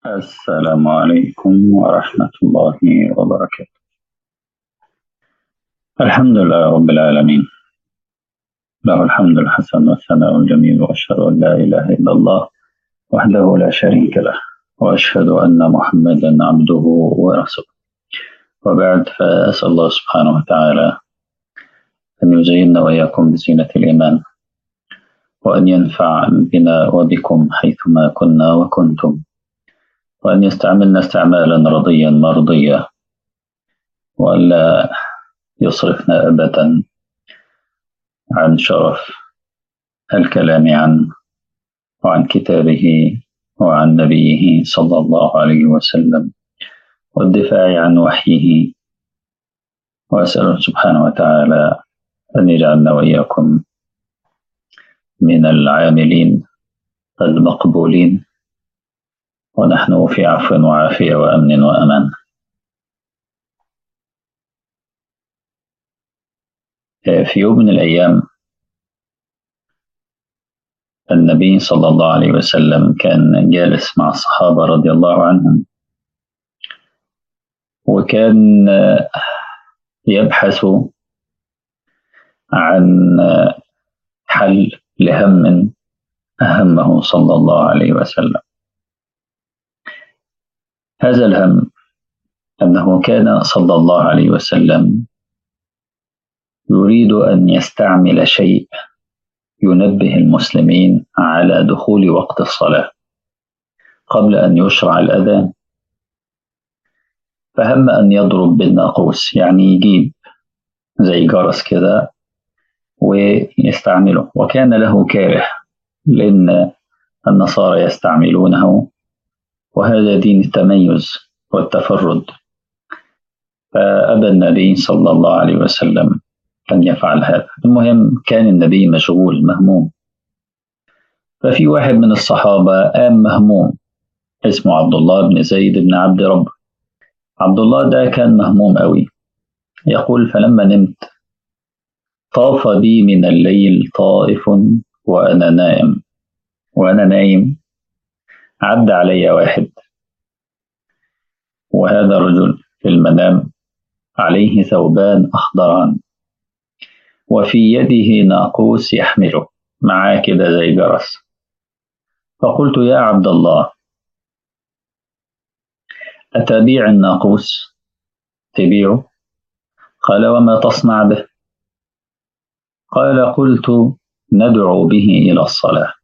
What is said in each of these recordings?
السلام عليكم ورحمة الله وبركاته. الحمد لله رب العالمين. له الحمد الحسن والثناء الجميل وأشهد أن لا إله إلا الله وحده لا شريك له وأشهد أن محمدا عبده ورسوله. وبعد فأسأل الله سبحانه وتعالى أن يزيننا وإياكم بزينة الإيمان وأن ينفع بنا وبكم حيثما كنا وكنتم وأن يستعملنا استعمالا رضيا مرضيا وألا يصرفنا أبدا عن شرف الكلام عنه وعن كتابه وعن نبيه صلى الله عليه وسلم والدفاع عن وحيه وأسأل سبحانه وتعالى أن يجعلنا وإياكم من العاملين المقبولين ونحن في عفو وعافية وأمن وأمان في يوم من الأيام النبي صلى الله عليه وسلم كان جالس مع الصحابة رضي الله عنهم وكان يبحث عن حل لهم أهمه صلى الله عليه وسلم هذا الهم أنه كان صلى الله عليه وسلم يريد أن يستعمل شيء ينبه المسلمين على دخول وقت الصلاة قبل أن يشرع الأذان فهم أن يضرب بالناقوس يعني يجيب زي جرس كده ويستعمله وكان له كاره لأن النصارى يستعملونه وهذا دين التميز والتفرد فأبى النبي صلى الله عليه وسلم أن يفعل هذا المهم كان النبي مشغول مهموم ففي واحد من الصحابة قام مهموم اسمه عبد الله بن زيد بن عبد رب عبد الله ده كان مهموم قوي يقول فلما نمت طاف بي من الليل طائف وأنا نائم وأنا نايم عد علي واحد وهذا الرجل في المنام عليه ثوبان أخضران وفي يده ناقوس يحمله معاه كده زي جرس فقلت يا عبد الله أتبيع الناقوس تبيعه قال وما تصنع به قال قلت ندعو به إلى الصلاة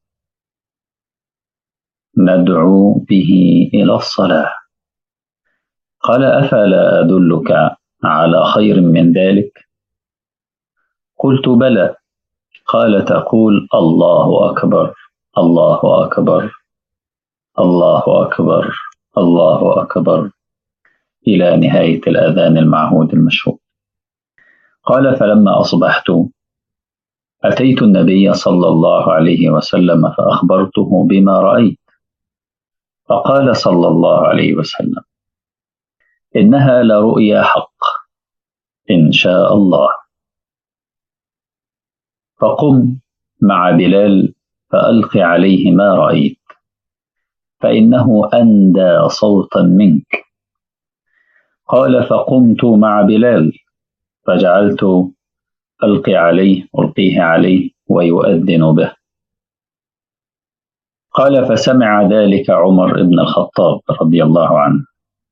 ندعو به إلى الصلاة قال أفلا أدلك على خير من ذلك قلت بلى قال تقول الله أكبر الله أكبر الله أكبر الله أكبر إلى نهاية الأذان المعهود المشهور قال فلما أصبحت أتيت النبي صلى الله عليه وسلم فأخبرته بما رأيت فقال صلى الله عليه وسلم إنها لرؤيا حق إن شاء الله فقم مع بلال فألق عليه ما رأيت فإنه أندى صوتا منك قال فقمت مع بلال فجعلت ألقي عليه ألقيه عليه ويؤذن به قال فسمع ذلك عمر بن الخطاب رضي الله عنه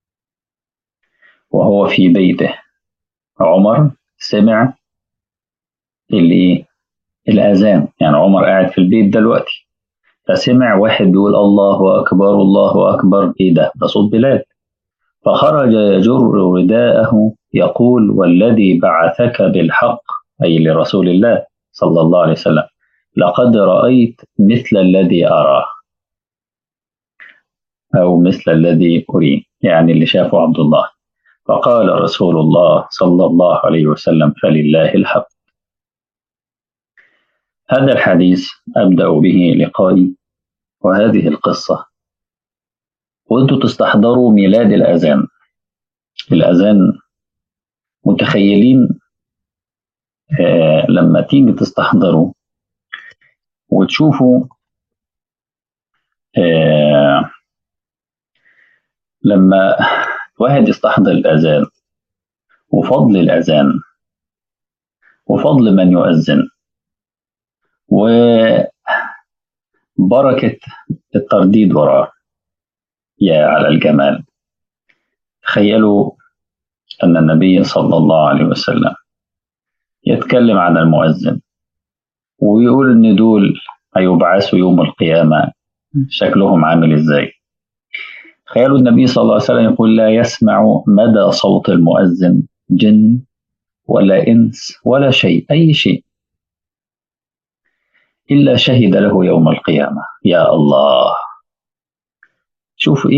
وهو في بيته عمر سمع اللي الأذان يعني عمر قاعد في البيت دلوقتي فسمع واحد بيقول الله أكبر الله أكبر إيه ده ده صوت بلال فخرج يجر رداءه يقول والذي بعثك بالحق أي لرسول الله صلى الله عليه وسلم لقد رأيت مثل الذي أراه أو مثل الذي أريه يعني اللي شافه عبد الله فقال رسول الله صلى الله عليه وسلم فلله الحمد هذا الحديث أبدأ به لقائي وهذه القصة وأنتوا تستحضروا ميلاد الأذان الأذان متخيلين آه لما تيجي تستحضروا وتشوفوا آه لما واحد يستحضر الأذان وفضل الأذان وفضل من يؤذن وبركة الترديد وراه يا على الجمال تخيلوا أن النبي صلى الله عليه وسلم يتكلم عن المؤذن ويقول إن دول هيبعثوا يوم القيامة شكلهم عامل إزاي تخيلوا النبي صلى الله عليه وسلم يقول لا يسمع مدى صوت المؤذن جن ولا إنس ولا شيء أي شيء إلا شهد له يوم القيامة يا الله شوف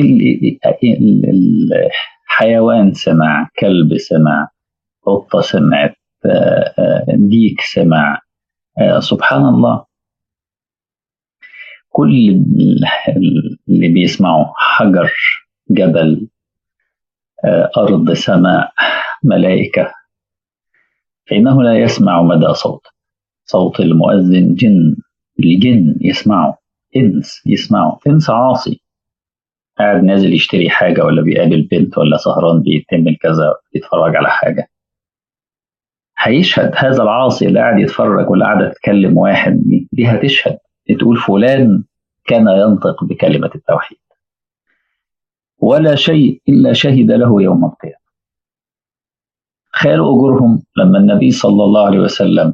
الحيوان سمع كلب سمع قطة سمعت ديك سمع سبحان الله كل اللي بيسمعوا حجر جبل أرض سماء ملائكة فإنه لا يسمع مدى صوت صوت المؤذن جن الجن يسمعوا إنس يسمعوا إنس عاصي قاعد نازل يشتري حاجة ولا بيقابل بنت ولا سهران بيتم كذا بيتفرج على حاجة هيشهد هذا العاصي اللي قاعد يتفرج ولا قاعدة تكلم واحد دي, دي هتشهد تقول فلان كان ينطق بكلمة التوحيد ولا شيء إلا شهد له يوم القيامة خير أجورهم لما النبي صلى الله عليه وسلم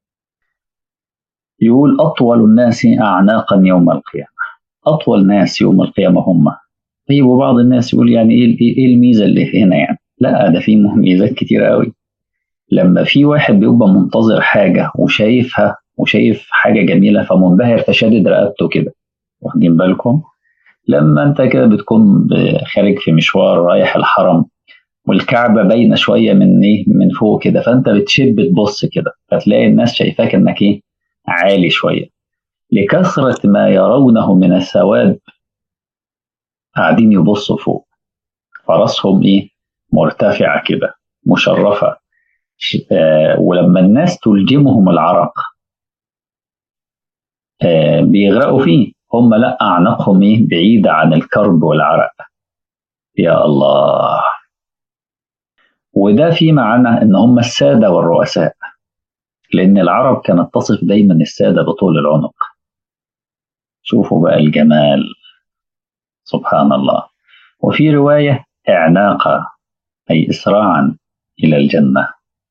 يقول أطول الناس أعناقا يوم القيامة أطول ناس يوم القيامة هم طيب وبعض الناس يقول يعني إيه, إيه الميزة اللي هنا يعني لا ده في ميزات كتير قوي لما في واحد بيبقى منتظر حاجة وشايفها وشايف حاجة جميلة فمنبهر فشادد رقبته كده واخدين بالكم لما انت كده بتكون خارج في مشوار رايح الحرم والكعبة باينة شوية من ايه من فوق كده فانت بتشب تبص كده فتلاقي الناس شايفاك انك ايه عالي شوية لكثرة ما يرونه من الثواب قاعدين يبصوا فوق فراسهم ايه مرتفعة كده مشرفة آه ولما الناس تلجمهم العرق آه بيغرقوا فيه هم لا أعناقهم إيه بعيدة عن الكرب والعرق يا الله وده في معنى إن هم السادة والرؤساء لأن العرب كانت تصف دايما السادة بطول العنق شوفوا بقى الجمال سبحان الله وفي رواية إعناقا أي إسراعا إلى الجنة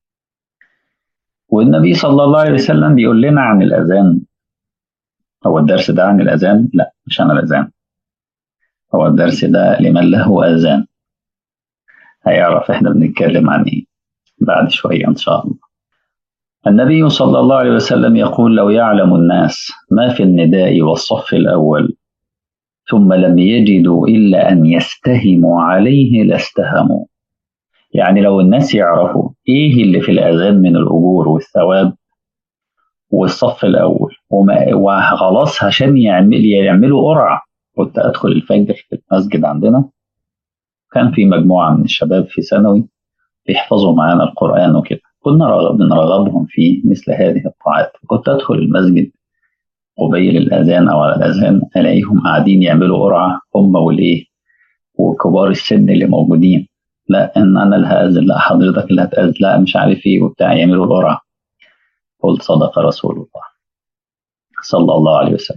والنبي صلى الله عليه وسلم بيقول لنا عن الأذان هو الدرس ده عن الأذان؟ لا مش عن الأذان هو الدرس ده لمن له أذان هيعرف احنا بنتكلم عن ايه بعد شوية إن شاء الله النبي صلى الله عليه وسلم يقول لو يعلم الناس ما في النداء والصف الأول ثم لم يجدوا إلا أن يستهموا عليه لاستهموا يعني لو الناس يعرفوا إيه اللي في الأذان من الأجور والثواب والصف الأول وخلاص عشان يعمل يعملوا قرعة كنت أدخل الفجر في المسجد عندنا كان في مجموعة من الشباب في ثانوي بيحفظوا معانا القرآن وكده كنا بنرغبهم في مثل هذه الطاعات كنت أدخل المسجد قبيل الأذان أو على الأذان ألاقيهم قاعدين يعملوا قرعة هم والإيه وكبار السن اللي موجودين لا إن أنا اللي هأذن لا حضرتك اللي هتأذن لا مش عارف إيه وبتاع يعملوا القرعة قلت صدق رسول الله صلى الله عليه وسلم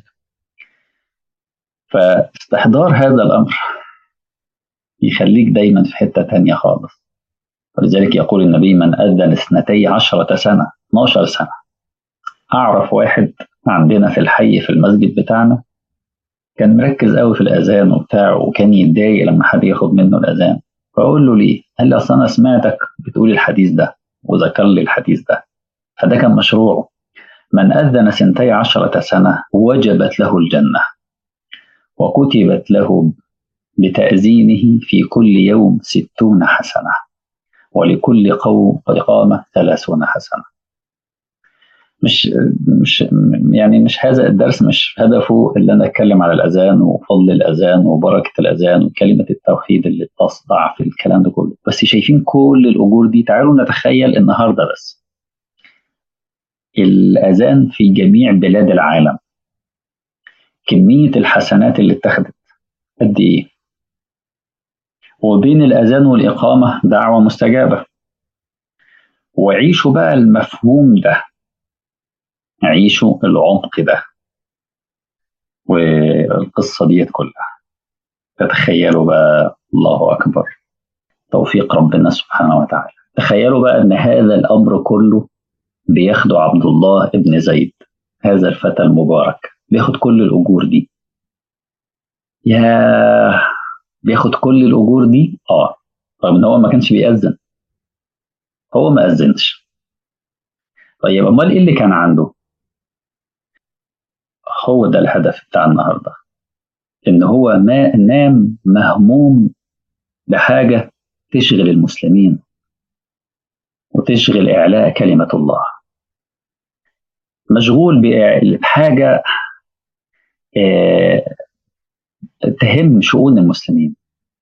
فاستحضار هذا الأمر يخليك دايما في حتة تانية خالص ولذلك يقول النبي من أذن اثنتي عشرة سنة 12 سنة أعرف واحد عندنا في الحي في المسجد بتاعنا كان مركز قوي في الأذان وبتاع وكان يتضايق لما حد ياخد منه الأذان فأقول له ليه؟ قال لي أصل أنا سمعتك بتقول الحديث ده وذكر لي الحديث ده فده كان مشروعه من أذن سنتي عشرة سنة وجبت له الجنة وكتبت له بتأذينه في كل يوم ستون حسنة ولكل قوم إقامة ثلاثون حسنة مش مش يعني مش هذا الدرس مش هدفه اللي انا اتكلم على الاذان وفضل الاذان وبركه الاذان وكلمه التوحيد اللي تصدع في الكلام ده كله بس شايفين كل الاجور دي تعالوا نتخيل النهارده بس الاذان في جميع بلاد العالم كميه الحسنات اللي اتخذت قد ايه وبين الأذان والإقامة دعوة مستجابة وعيشوا بقى المفهوم ده عيشوا العمق ده والقصة ديت كلها فتخيلوا بقى الله أكبر توفيق ربنا سبحانه وتعالى تخيلوا بقى أن هذا الأمر كله بياخده عبد الله ابن زيد هذا الفتى المبارك بياخد كل الأجور دي يا بياخد كل الأجور دي اه رغم إن هو ما كانش بيأذن هو ما أذنش طيب أمال إيه اللي كان عنده؟ هو ده الهدف بتاع النهارده إن هو ما نام مهموم بحاجة تشغل المسلمين وتشغل إعلاء كلمة الله مشغول بحاجة تهم شؤون المسلمين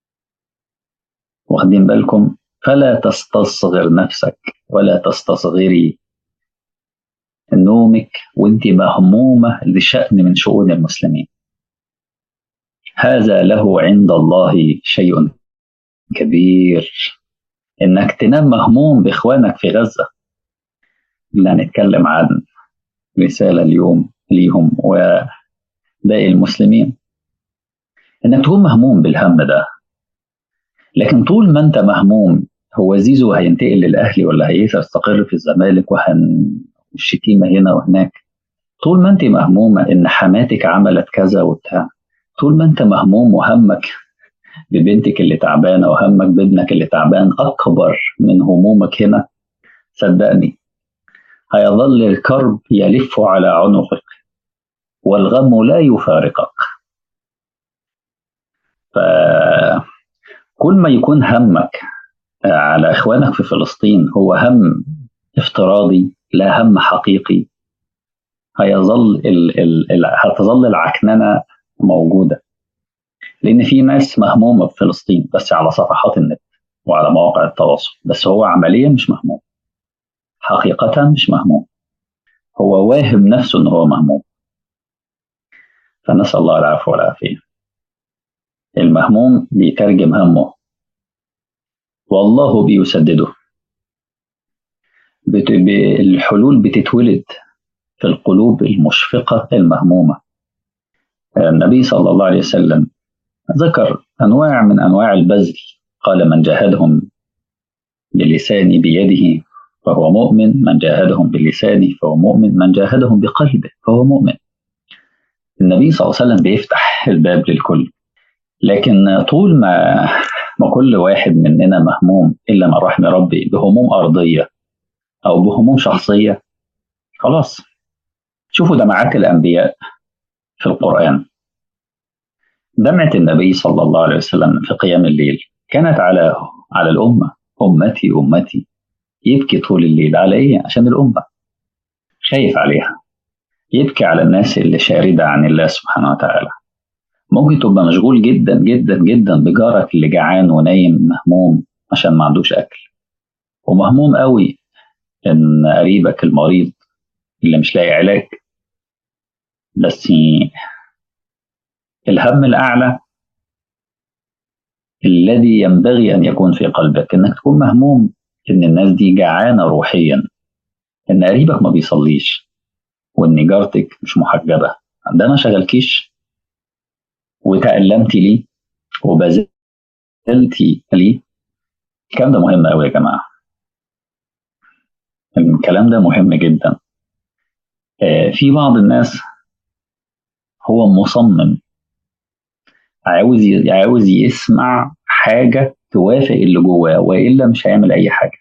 واخدين بالكم فلا تستصغر نفسك ولا تستصغري نومك وانت مهمومة لشأن من شؤون المسلمين هذا له عند الله شيء كبير انك تنام مهموم باخوانك في غزة لا نتكلم عن رسالة اليوم ليهم وباقي المسلمين انك تكون مهموم بالهم ده لكن طول ما انت مهموم هو زيزو هينتقل للاهلي ولا هيستقر في الزمالك وهن الشتيمه هنا وهناك طول ما انت مهمومه ان حماتك عملت كذا وبتاع طول ما انت مهموم وهمك ببنتك اللي تعبانه وهمك بابنك اللي تعبان اكبر من همومك هنا صدقني هيظل الكرب يلف على عنقك والغم لا يفارقك فكل ما يكون همك على اخوانك في فلسطين هو هم افتراضي لا هم حقيقي هيظل ال ال ال هتظل العكننه موجوده لان في ناس مهمومه بفلسطين بس على صفحات النت وعلى مواقع التواصل بس هو عمليا مش مهموم حقيقة مش مهموم هو واهم نفسه ان هو مهموم فنسأل الله العفو والعافية المهموم بيترجم همه والله بيسدده بت... ب... الحلول بتتولد في القلوب المشفقة المهمومة النبي صلى الله عليه وسلم ذكر أنواع من أنواع البذل قال من جاهدهم بلسان بيده فهو مؤمن من جاهدهم بلسانه فهو مؤمن من جاهدهم بقلبه فهو مؤمن النبي صلى الله عليه وسلم بيفتح الباب للكل لكن طول ما ما كل واحد مننا مهموم الا من رحم ربي بهموم ارضيه او بهموم شخصيه خلاص شوفوا دمعات الانبياء في القران دمعه النبي صلى الله عليه وسلم في قيام الليل كانت على على الامه امتي امتي يبكي طول الليل على ايه عشان الامه خايف عليها يبكي على الناس اللي شاردة عن الله سبحانه وتعالى ممكن تبقى مشغول جدا جدا جدا بجارك اللي جعان ونايم مهموم عشان ما عندوش أكل ومهموم قوي إن قريبك المريض اللي مش لاقي علاج بس الهم الأعلى الذي ينبغي أن يكون في قلبك إنك تكون مهموم إن الناس دي جعانة روحيا إن قريبك ما بيصليش وإن جارتك مش محجبة ده ما شغلكيش وتألمتي ليه وبذلتي ليه الكلام ده مهم قوي يا جماعة الكلام ده مهم جدا آه في بعض الناس هو مصمم عاوز عاوز يسمع حاجة توافق اللي جواه وإلا مش هيعمل أي حاجة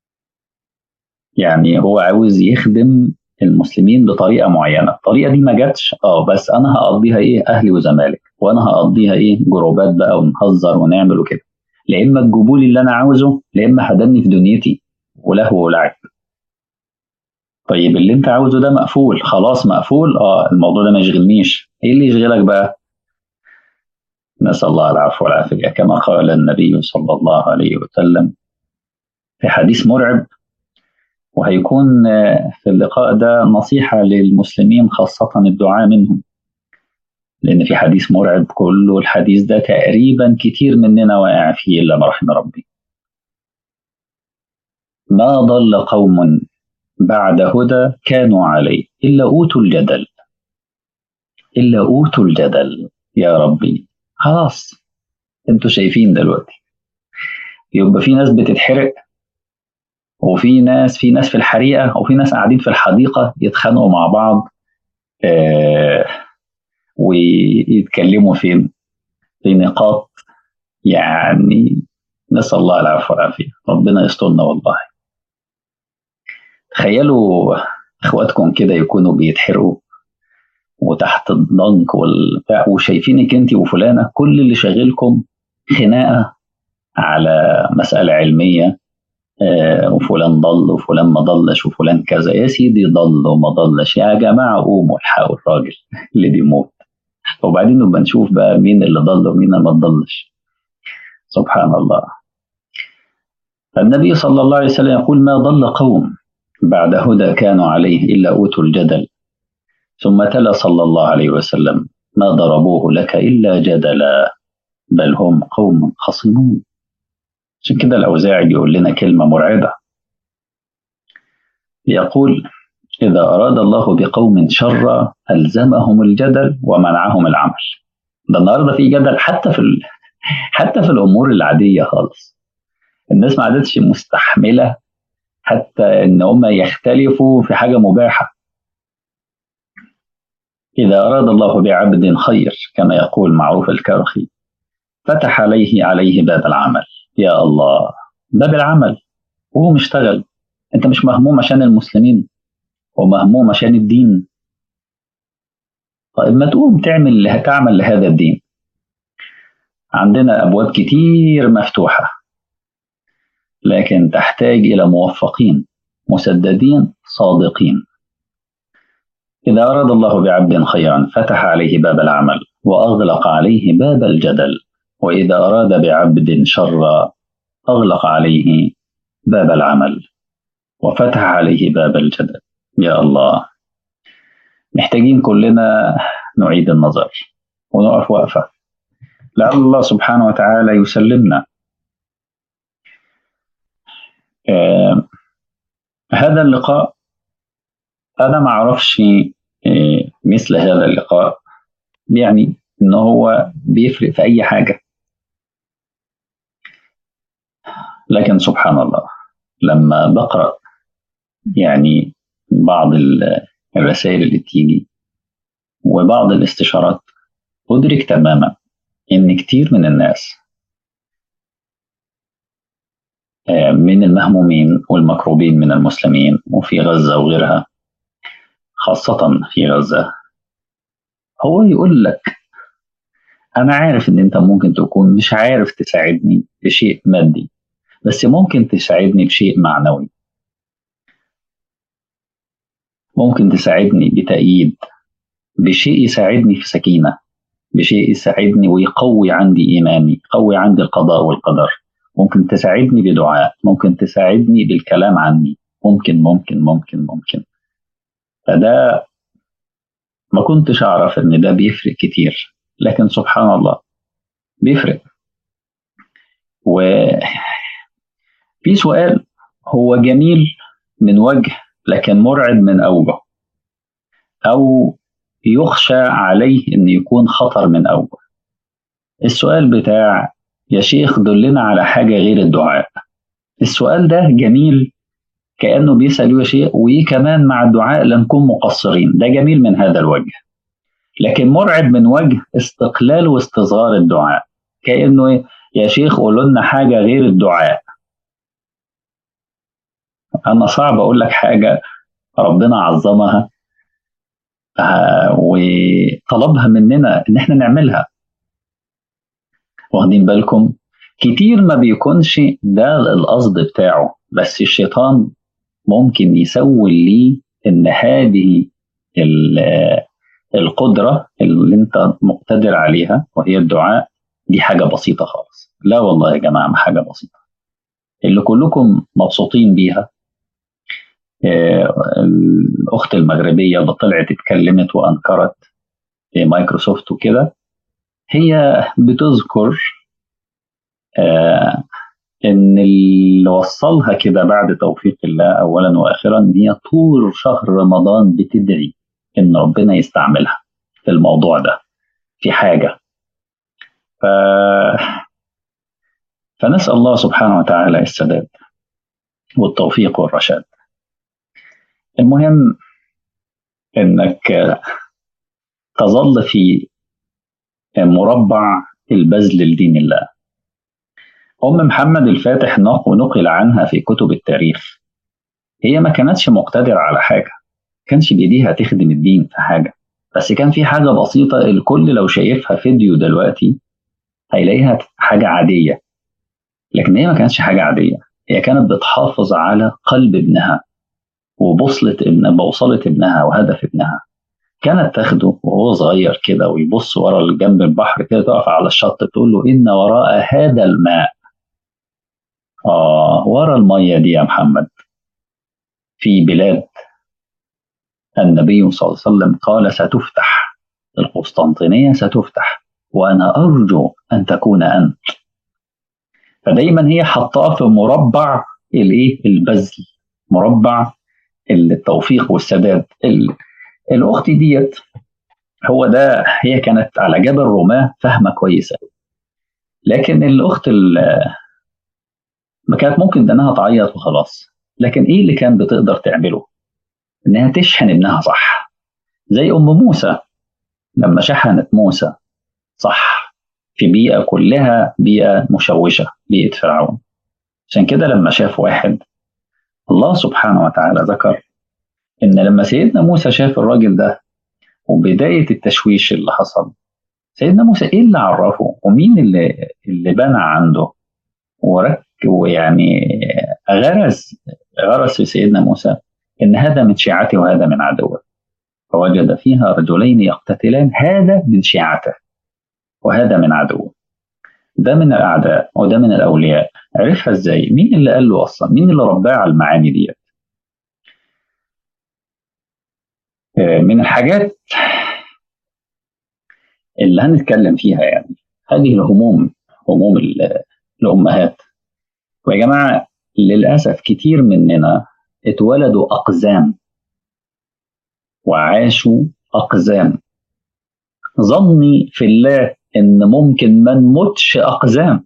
يعني هو عاوز يخدم المسلمين بطريقه معينه، الطريقه دي ما جاتش اه بس انا هقضيها ايه اهلي وزمالك، وانا هقضيها ايه جروبات بقى ونهزر ونعمل وكده. لا اما تجيبوا لي اللي انا عاوزه، لا اما هدني في دنيتي ولهو ولعب. طيب اللي انت عاوزه ده مقفول، خلاص مقفول، اه الموضوع ده ما يشغلنيش، ايه اللي يشغلك بقى؟ نسأل الله العفو والعافية كما قال النبي صلى الله عليه وسلم في حديث مرعب وهيكون في اللقاء ده نصيحة للمسلمين خاصة الدعاء منهم لأن في حديث مرعب كله الحديث ده تقريبا كتير مننا واقع فيه إلا ما رحم ربي ما ضل قوم بعد هدى كانوا عليه إلا أوتوا الجدل إلا أوتوا الجدل يا ربي خلاص انتوا شايفين دلوقتي يبقى في ناس بتتحرق وفي ناس في ناس في الحريقه وفي ناس قاعدين في الحديقه يتخانقوا مع بعض آه ويتكلموا في في نقاط يعني نسال الله العفو والعافيه ربنا يسترنا والله تخيلوا اخواتكم كده يكونوا بيتحرقوا وتحت الضنك والبتاع وشايفينك انت وفلانه كل اللي شاغلكم خناقه على مساله علميه آه وفلان ضل وفلان ما ضلش وفلان كذا يا سيدي ضل وما ضلش يا جماعه قوموا الحقوا الراجل اللي بيموت وبعدين نبقى نشوف بقى مين اللي ضل ومين اللي ما ضلش سبحان الله النبي صلى الله عليه وسلم يقول ما ضل قوم بعد هدى كانوا عليه إلا أوتوا الجدل ثم تلا صلى الله عليه وسلم ما ضربوه لك إلا جدلا بل هم قوم خصمون عشان كده الأوزاعي بيقول لنا كلمة مرعبة يقول إذا أراد الله بقوم شرا ألزمهم الجدل ومنعهم العمل ده النهارده في جدل حتى في ال... حتى في الأمور العادية خالص الناس ما عادتش مستحملة حتى إن هم يختلفوا في حاجة مباحة إذا أراد الله بعبد خير كما يقول معروف الكرخي فتح عليه عليه باب العمل يا الله باب العمل وهو مشتغل انت مش مهموم عشان المسلمين ومهموم عشان الدين طيب ما تقوم تعمل اللي هتعمل لهذا الدين عندنا ابواب كتير مفتوحه لكن تحتاج الى موفقين مسددين صادقين اذا اراد الله بعبد خيرا فتح عليه باب العمل واغلق عليه باب الجدل واذا اراد بعبد شرا اغلق عليه باب العمل وفتح عليه باب الجدل يا الله محتاجين كلنا نعيد النظر ونقف وقفة لعل الله سبحانه وتعالى يسلمنا آه هذا اللقاء أنا ما أعرفش آه مثل هذا اللقاء يعني إن هو بيفرق في أي حاجة لكن سبحان الله لما بقرأ يعني بعض الرسائل اللي بتيجي وبعض الاستشارات أدرك تماما إن كتير من الناس من المهمومين والمكروبين من المسلمين وفي غزة وغيرها خاصة في غزة هو يقول لك أنا عارف إن أنت ممكن تكون مش عارف تساعدني بشيء مادي بس ممكن تساعدني بشيء معنوي ممكن تساعدني بتأييد بشيء يساعدني في سكينة بشيء يساعدني ويقوي عندي إيماني يقوي عندي القضاء والقدر ممكن تساعدني بدعاء ممكن تساعدني بالكلام عني ممكن ممكن ممكن ممكن فده ما كنتش أعرف إن ده بيفرق كتير لكن سبحان الله بيفرق و في سؤال هو جميل من وجه لكن مرعب من أوجه أو يخشى عليه إن يكون خطر من أوجه السؤال بتاع يا شيخ دلنا على حاجة غير الدعاء السؤال ده جميل كأنه بيسأل يا شيخ وكمان مع الدعاء لنكون مقصرين ده جميل من هذا الوجه لكن مرعب من وجه استقلال واستصغار الدعاء كأنه يا شيخ قولوا لنا حاجة غير الدعاء أنا صعب أقول لك حاجة ربنا عظمها وطلبها مننا إن إحنا نعملها واخدين بالكم كتير ما بيكونش ده القصد بتاعه بس الشيطان ممكن يسول لي إن هذه القدرة اللي أنت مقتدر عليها وهي الدعاء دي حاجة بسيطة خالص لا والله يا جماعة حاجة بسيطة اللي كلكم مبسوطين بيها الأخت المغربية اللي طلعت اتكلمت وأنكرت في مايكروسوفت وكده هي بتذكر آه ان اللي وصلها كده بعد توفيق الله اولا واخرا ان هي طول شهر رمضان بتدعي ان ربنا يستعملها في الموضوع ده في حاجه ف... فنسال الله سبحانه وتعالى السداد والتوفيق والرشاد المهم انك تظل في مربع البذل لدين الله أم محمد الفاتح نقل عنها في كتب التاريخ هي ما كانتش مقتدرة على حاجة كانش بإيديها تخدم الدين في حاجة بس كان في حاجة بسيطة الكل لو شايفها فيديو دلوقتي هيلاقيها حاجة عادية لكن هي ما كانتش حاجة عادية هي كانت بتحافظ على قلب ابنها وبوصلة ابن بوصلة ابنها وهدف ابنها كانت تاخده وهو صغير كده ويبص ورا جنب البحر كده تقف على الشط تقول له إن وراء هذا الماء آه ورا المية دي يا محمد في بلاد النبي صلى الله عليه وسلم قال ستفتح القسطنطينية ستفتح وأنا أرجو أن تكون أنت فدايما هي حطاه في مربع الايه البذل مربع التوفيق والسداد الاخت ديت هو ده هي كانت على جبل رماه فاهمه كويس قوي لكن الاخت ما كانت ممكن انها تعيط وخلاص لكن ايه اللي كان بتقدر تعمله انها تشحن ابنها صح زي ام موسى لما شحنت موسى صح في بيئه كلها بيئه مشوشه بيئه فرعون عشان كده لما شاف واحد الله سبحانه وتعالى ذكر ان لما سيدنا موسى شاف الراجل ده وبدايه التشويش اللي حصل سيدنا موسى ايه اللي عرفه ومين اللي اللي بنى عنده ورك ويعني غرس غرس في سيدنا موسى ان هذا من شيعته وهذا من عدوه فوجد فيها رجلين يقتتلان هذا من شيعته وهذا من عدوه ده من الاعداء وده من الاولياء عرفها ازاي مين اللي قال له اصلا مين اللي رباه على المعاني ديت من الحاجات اللي هنتكلم فيها يعني هذه الهموم هموم الامهات ويا جماعه للاسف كتير مننا اتولدوا اقزام وعاشوا اقزام ظني في الله ان ممكن ما نموتش اقزام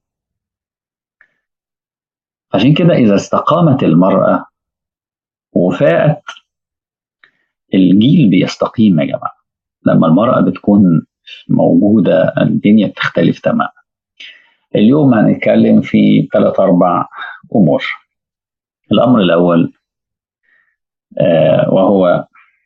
عشان كده اذا استقامت المراه وفاءت الجيل بيستقيم يا جماعه لما المراه بتكون موجوده الدنيا بتختلف تماما اليوم هنتكلم في ثلاث اربع امور الامر الاول آه وهو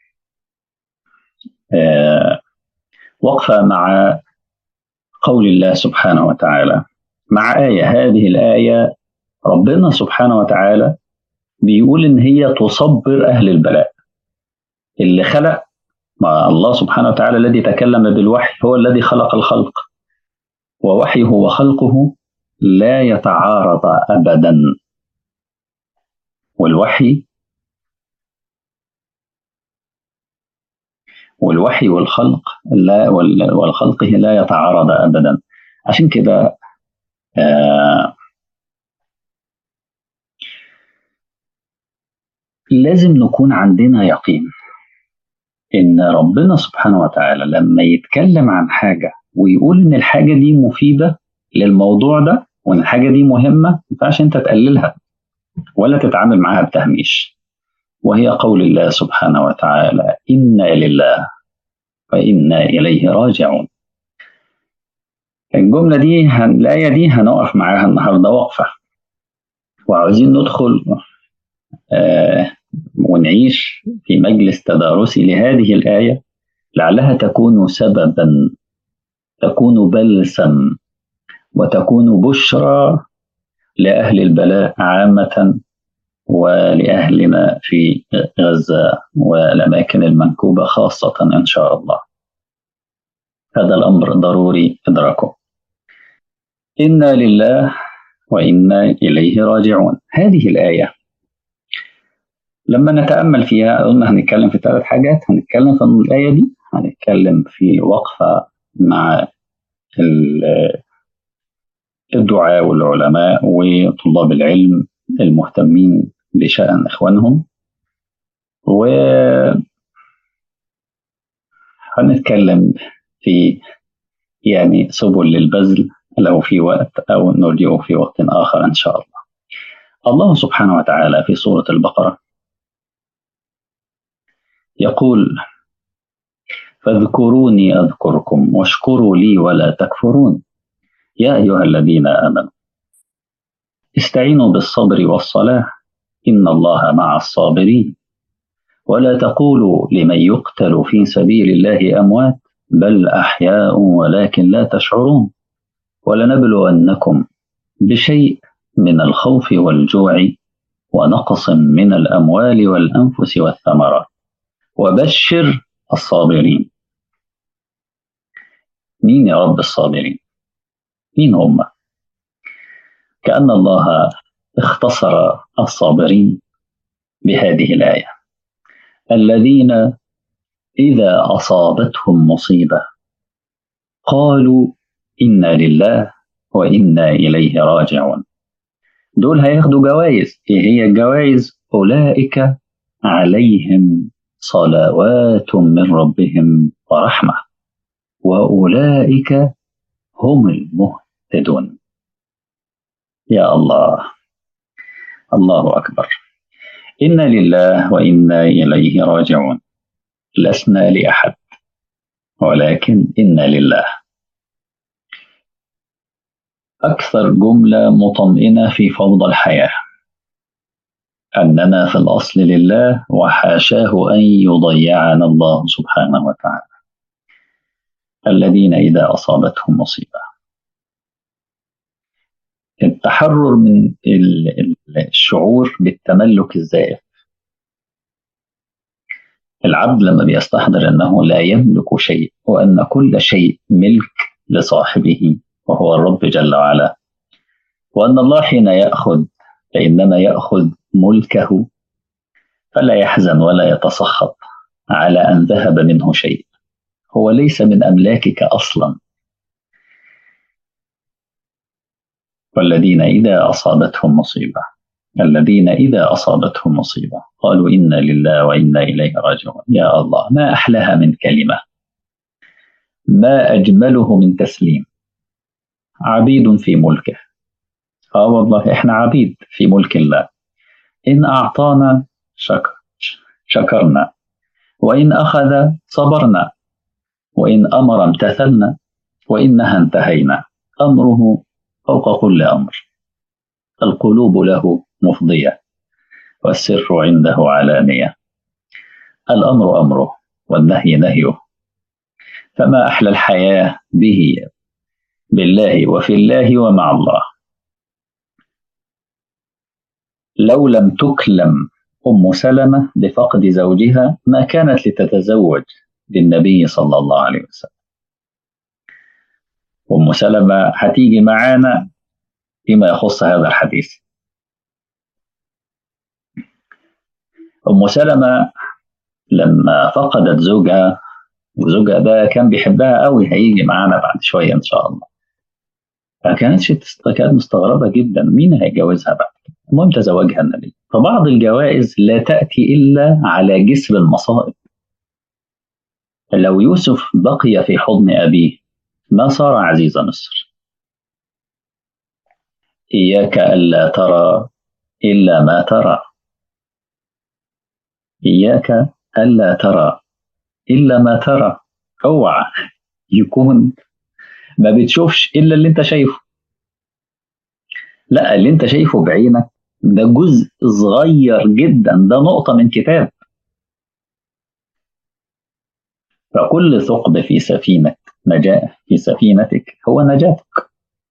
آه وقفه مع قول الله سبحانه وتعالى مع ايه هذه الايه ربنا سبحانه وتعالى بيقول ان هي تصبر اهل البلاء اللي خلق ما الله سبحانه وتعالى الذي تكلم بالوحي هو الذي خلق الخلق ووحيه وخلقه لا يتعارض ابدا والوحي والوحي والخلق لا والخلقه لا يتعارض ابدا عشان كده آه لازم نكون عندنا يقين ان ربنا سبحانه وتعالى لما يتكلم عن حاجه ويقول ان الحاجه دي مفيده للموضوع ده وان الحاجه دي مهمه ما ينفعش انت تقللها ولا تتعامل معاها بتهميش وهي قول الله سبحانه وتعالى انا لله وانا اليه راجعون الجمله دي الايه دي هنقف معاها النهارده وقفه وعاوزين ندخل آه ونعيش في مجلس تدارسي لهذه الآية لعلها تكون سببا تكون بلسم وتكون بشرى لأهل البلاء عامة ولأهلنا في غزة والأماكن المنكوبة خاصة إن شاء الله هذا الأمر ضروري إدراكه إنا لله وإنا إليه راجعون هذه الآية لما نتامل فيها قلنا هنتكلم في ثلاث حاجات هنتكلم في الآية دي هنتكلم في وقفة مع الدعاء والعلماء وطلاب العلم المهتمين بشأن إخوانهم و هنتكلم في يعني سبل للبذل لو في وقت أو نرجئه في وقت آخر إن شاء الله الله سبحانه وتعالى في سورة البقرة يقول فاذكروني أذكركم واشكروا لي ولا تكفرون يا أيها الذين آمنوا استعينوا بالصبر والصلاة إن الله مع الصابرين ولا تقولوا لمن يقتل في سبيل الله أموات بل أحياء ولكن لا تشعرون ولنبلونكم بشيء من الخوف والجوع ونقص من الأموال والأنفس والثمرات وبشر الصابرين مين يا رب الصابرين مين هم كأن الله اختصر الصابرين بهذه الآية الذين إذا أصابتهم مصيبة قالوا إنا لله وإنا إليه راجعون دول هياخدوا جوائز إيه هي الجوائز أولئك عليهم صلوات من ربهم ورحمة وأولئك هم المهتدون يا الله الله أكبر إنا لله وإنا إليه راجعون لسنا لأحد ولكن إنا لله أكثر جملة مطمئنة في فوضى الحياة أننا في الأصل لله وحاشاه أن يضيعنا الله سبحانه وتعالى الذين إذا أصابتهم مصيبة التحرر من الشعور بالتملك الزائف العبد لما بيستحضر أنه لا يملك شيء وأن كل شيء ملك لصاحبه وهو الرب جل وعلا وأن الله حين يأخذ فإنما يأخذ ملكه فلا يحزن ولا يتسخط على أن ذهب منه شيء هو ليس من أملاكك أصلا والذين إذا أصابتهم مصيبة الذين إذا أصابتهم مصيبة قالوا إنا لله وإنا إليه راجعون يا الله ما أحلاها من كلمة ما أجمله من تسليم عبيد في ملكه اه والله احنا عبيد في ملك الله ان اعطانا شكر شكرنا وان اخذ صبرنا وان امر امتثلنا وان نهى انتهينا امره فوق كل امر القلوب له مفضيه والسر عنده علانيه الامر امره والنهي نهيه فما احلى الحياه به بالله وفي الله ومع الله لو لم تكلم أم سلمة بفقد زوجها ما كانت لتتزوج بالنبي صلى الله عليه وسلم أم سلمة هتيجي معانا فيما يخص هذا الحديث أم سلمة لما فقدت زوجها وزوجها ده كان بيحبها قوي هيجي معانا بعد شوية إن شاء الله فكانتش كانت مستغربة جدا مين هيجوزها بقى المهم تزوجها النبي فبعض الجوائز لا تأتي إلا على جسر المصائب لو يوسف بقي في حضن أبيه ما صار عزيز مصر إياك ألا ترى إلا ما ترى إياك ألا ترى إلا ما ترى اوعى يكون ما بتشوفش الا اللي انت شايفه لا اللي انت شايفه بعينك ده جزء صغير جدا ده نقطه من كتاب فكل ثقب في سفينه نجاه في سفينتك هو نجاتك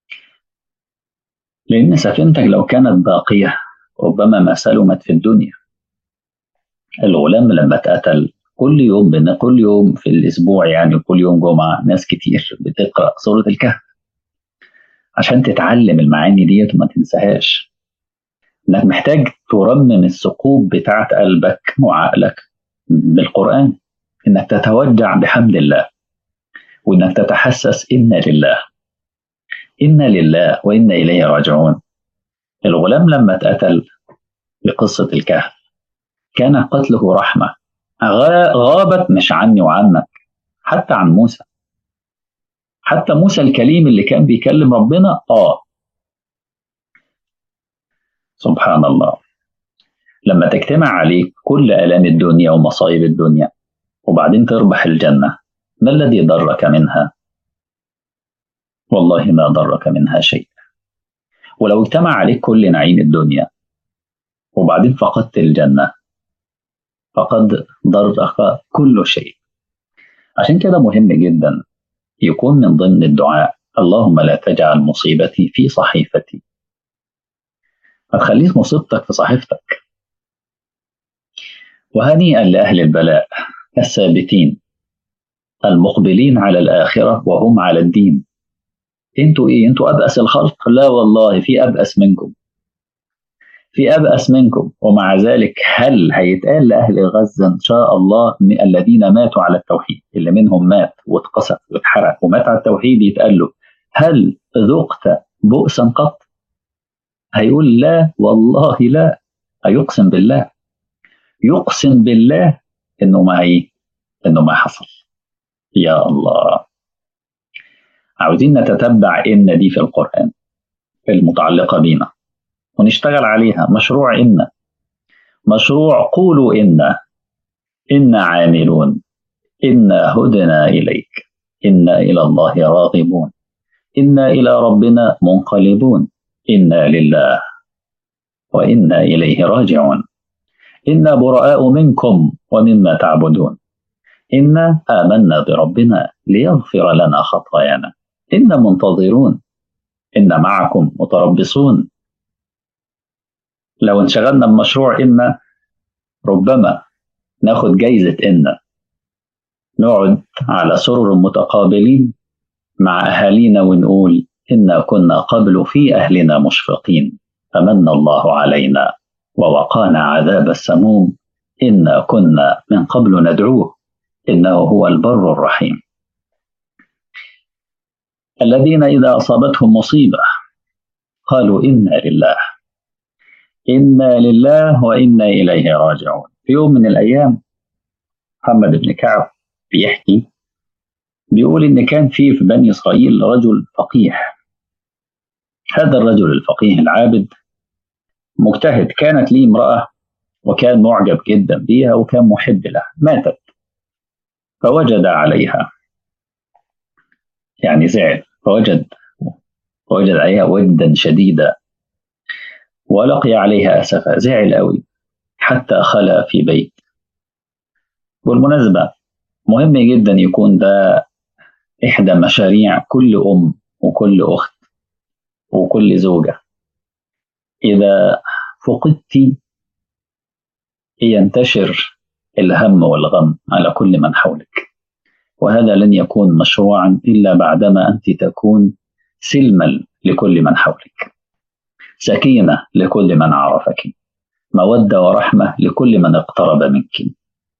لان سفينتك لو كانت باقيه ربما ما سلمت في الدنيا الغلام لما اتقتل كل يوم كل يوم في الاسبوع يعني كل يوم جمعه ناس كتير بتقرا سوره الكهف عشان تتعلم المعاني ديت وما تنساهاش انك محتاج ترمم الثقوب بتاعت قلبك وعقلك بالقران إنك تتوجع بحمد الله وإنك تتحسس إن لله إن لله وإنا إليه راجعون الغلام لما اتقتل بقصة الكهف كان قتله رحمة غابت مش عني وعنك حتى عن موسى حتى موسى الكليم اللي كان بيكلم ربنا اه سبحان الله لما تجتمع عليك كل آلام الدنيا ومصايب الدنيا وبعدين تربح الجنة ما الذي ضرك منها؟ والله ما ضرك منها شيء ولو اجتمع عليك كل نعيم الدنيا وبعدين فقدت الجنة فقد ضرك كل شيء عشان كده مهم جدا يكون من ضمن الدعاء اللهم لا تجعل مصيبتي في صحيفتي ما تخليش مصيبتك في صحيفتك وهنيئا لأهل البلاء الثابتين المقبلين على الآخرة وهم على الدين انتوا ايه انتوا أبأس الخلق لا والله في أبأس منكم في أبأس منكم ومع ذلك هل هيتقال لأهل غزة إن شاء الله الذين ماتوا على التوحيد اللي منهم مات واتقصف واتحرق ومات على التوحيد يتقال له هل ذقت بؤسا قط هيقول لا والله لا هيقسم بالله يقسم بالله انه ما ايه انه ما حصل يا الله عاوزين نتتبع ان دي في القران المتعلقه بينا ونشتغل عليها مشروع إن مشروع قولوا إن إنا عاملون إنا هدنا إليك إنا إلى الله راغبون إنا إلى ربنا منقلبون إنا لله وإنا إليه راجعون إنا براء منكم ومما تعبدون إنا آمنا بربنا ليغفر لنا خطايانا إنا منتظرون إن معكم متربصون لو انشغلنا بمشروع إن ربما ناخد جايزة إن نقعد على سرر متقابلين مع أهالينا ونقول إنا كنا قبل في أهلنا مشفقين فمن الله علينا ووقانا عذاب السموم إنا كنا من قبل ندعوه إنه هو البر الرحيم الذين إذا أصابتهم مصيبة قالوا إنا لله إنا لله وإنا إليه راجعون في يوم من الأيام محمد بن كعب بيحكي بيقول إن كان في في بني إسرائيل رجل فقيح هذا الرجل الفقيه العابد مجتهد كانت لي امرأة وكان معجب جدا بها وكان محب لها ماتت فوجد عليها يعني زعل فوجد فوجد عليها ودا شديدا ولقي عليها أسفا زعل قوي حتى خلى في بيت بالمناسبة مهم جدا يكون ده إحدى مشاريع كل أم وكل أخت وكل زوجة إذا فقدت ينتشر الهم والغم على كل من حولك وهذا لن يكون مشروعا إلا بعدما أنت تكون سلما لكل من حولك سكينة لكل من عرفك مودة ورحمة لكل من اقترب منك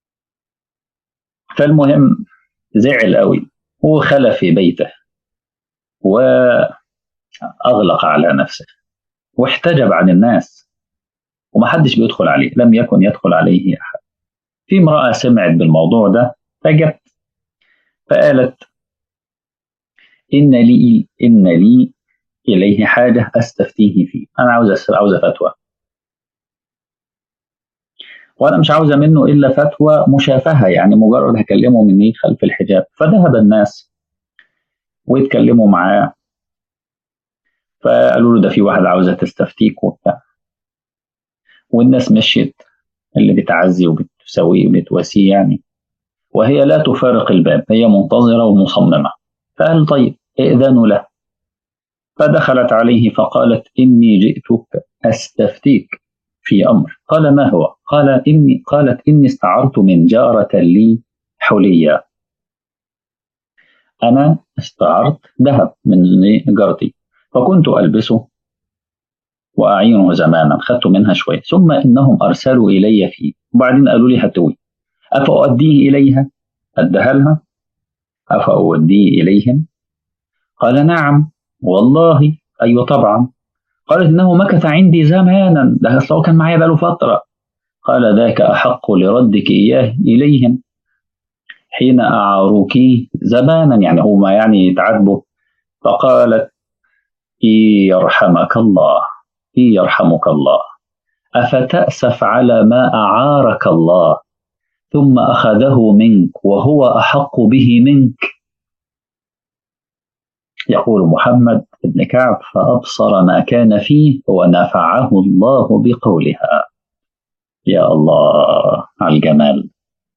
فالمهم زعل قوي وخلى في بيته وأغلق على نفسه واحتجب عن الناس ومحدش بيدخل عليه لم يكن يدخل عليه أحد في امرأة سمعت بالموضوع ده فجت فقالت إن لي إن لي إليه حاجة أستفتيه فيه أنا عاوز عاوز فتوى وأنا مش عاوزة منه إلا فتوى مشافهة يعني مجرد هكلمه مني خلف الحجاب فذهب الناس ويتكلموا معاه فقالوا له ده في واحدة عاوزة تستفتيك وبتاع والناس مشيت اللي بتعزي وبتسويه وبتواسيه يعني وهي لا تفارق الباب هي منتظرة ومصممة فقال طيب ائذنوا له فدخلت عليه فقالت إني جئتك أستفتيك في أمر قال ما هو قال إني قالت إني استعرت من جارة لي حليا أنا استعرت ذهب من جارتي فكنت ألبسه وأعينه زمانا خدت منها شوية ثم إنهم أرسلوا إلي فيه وبعدين قالوا لي هتوي أفأؤديه إليها أدها لها أفأوديه إليهم قال نعم والله أيوة طبعا قالت إنه مكث عندي زمانا ده أصله كان معايا بقاله فترة قال ذاك أحق لردك إياه إليهم حين أعاروك زمانا يعني هما يعني يتعاتبوا فقالت إي يرحمك الله إي يرحمك الله أفتأسف على ما أعارك الله ثم أخذه منك وهو أحق به منك يقول محمد بن كعب فأبصر ما كان فيه ونفعه الله بقولها يا الله على الجمال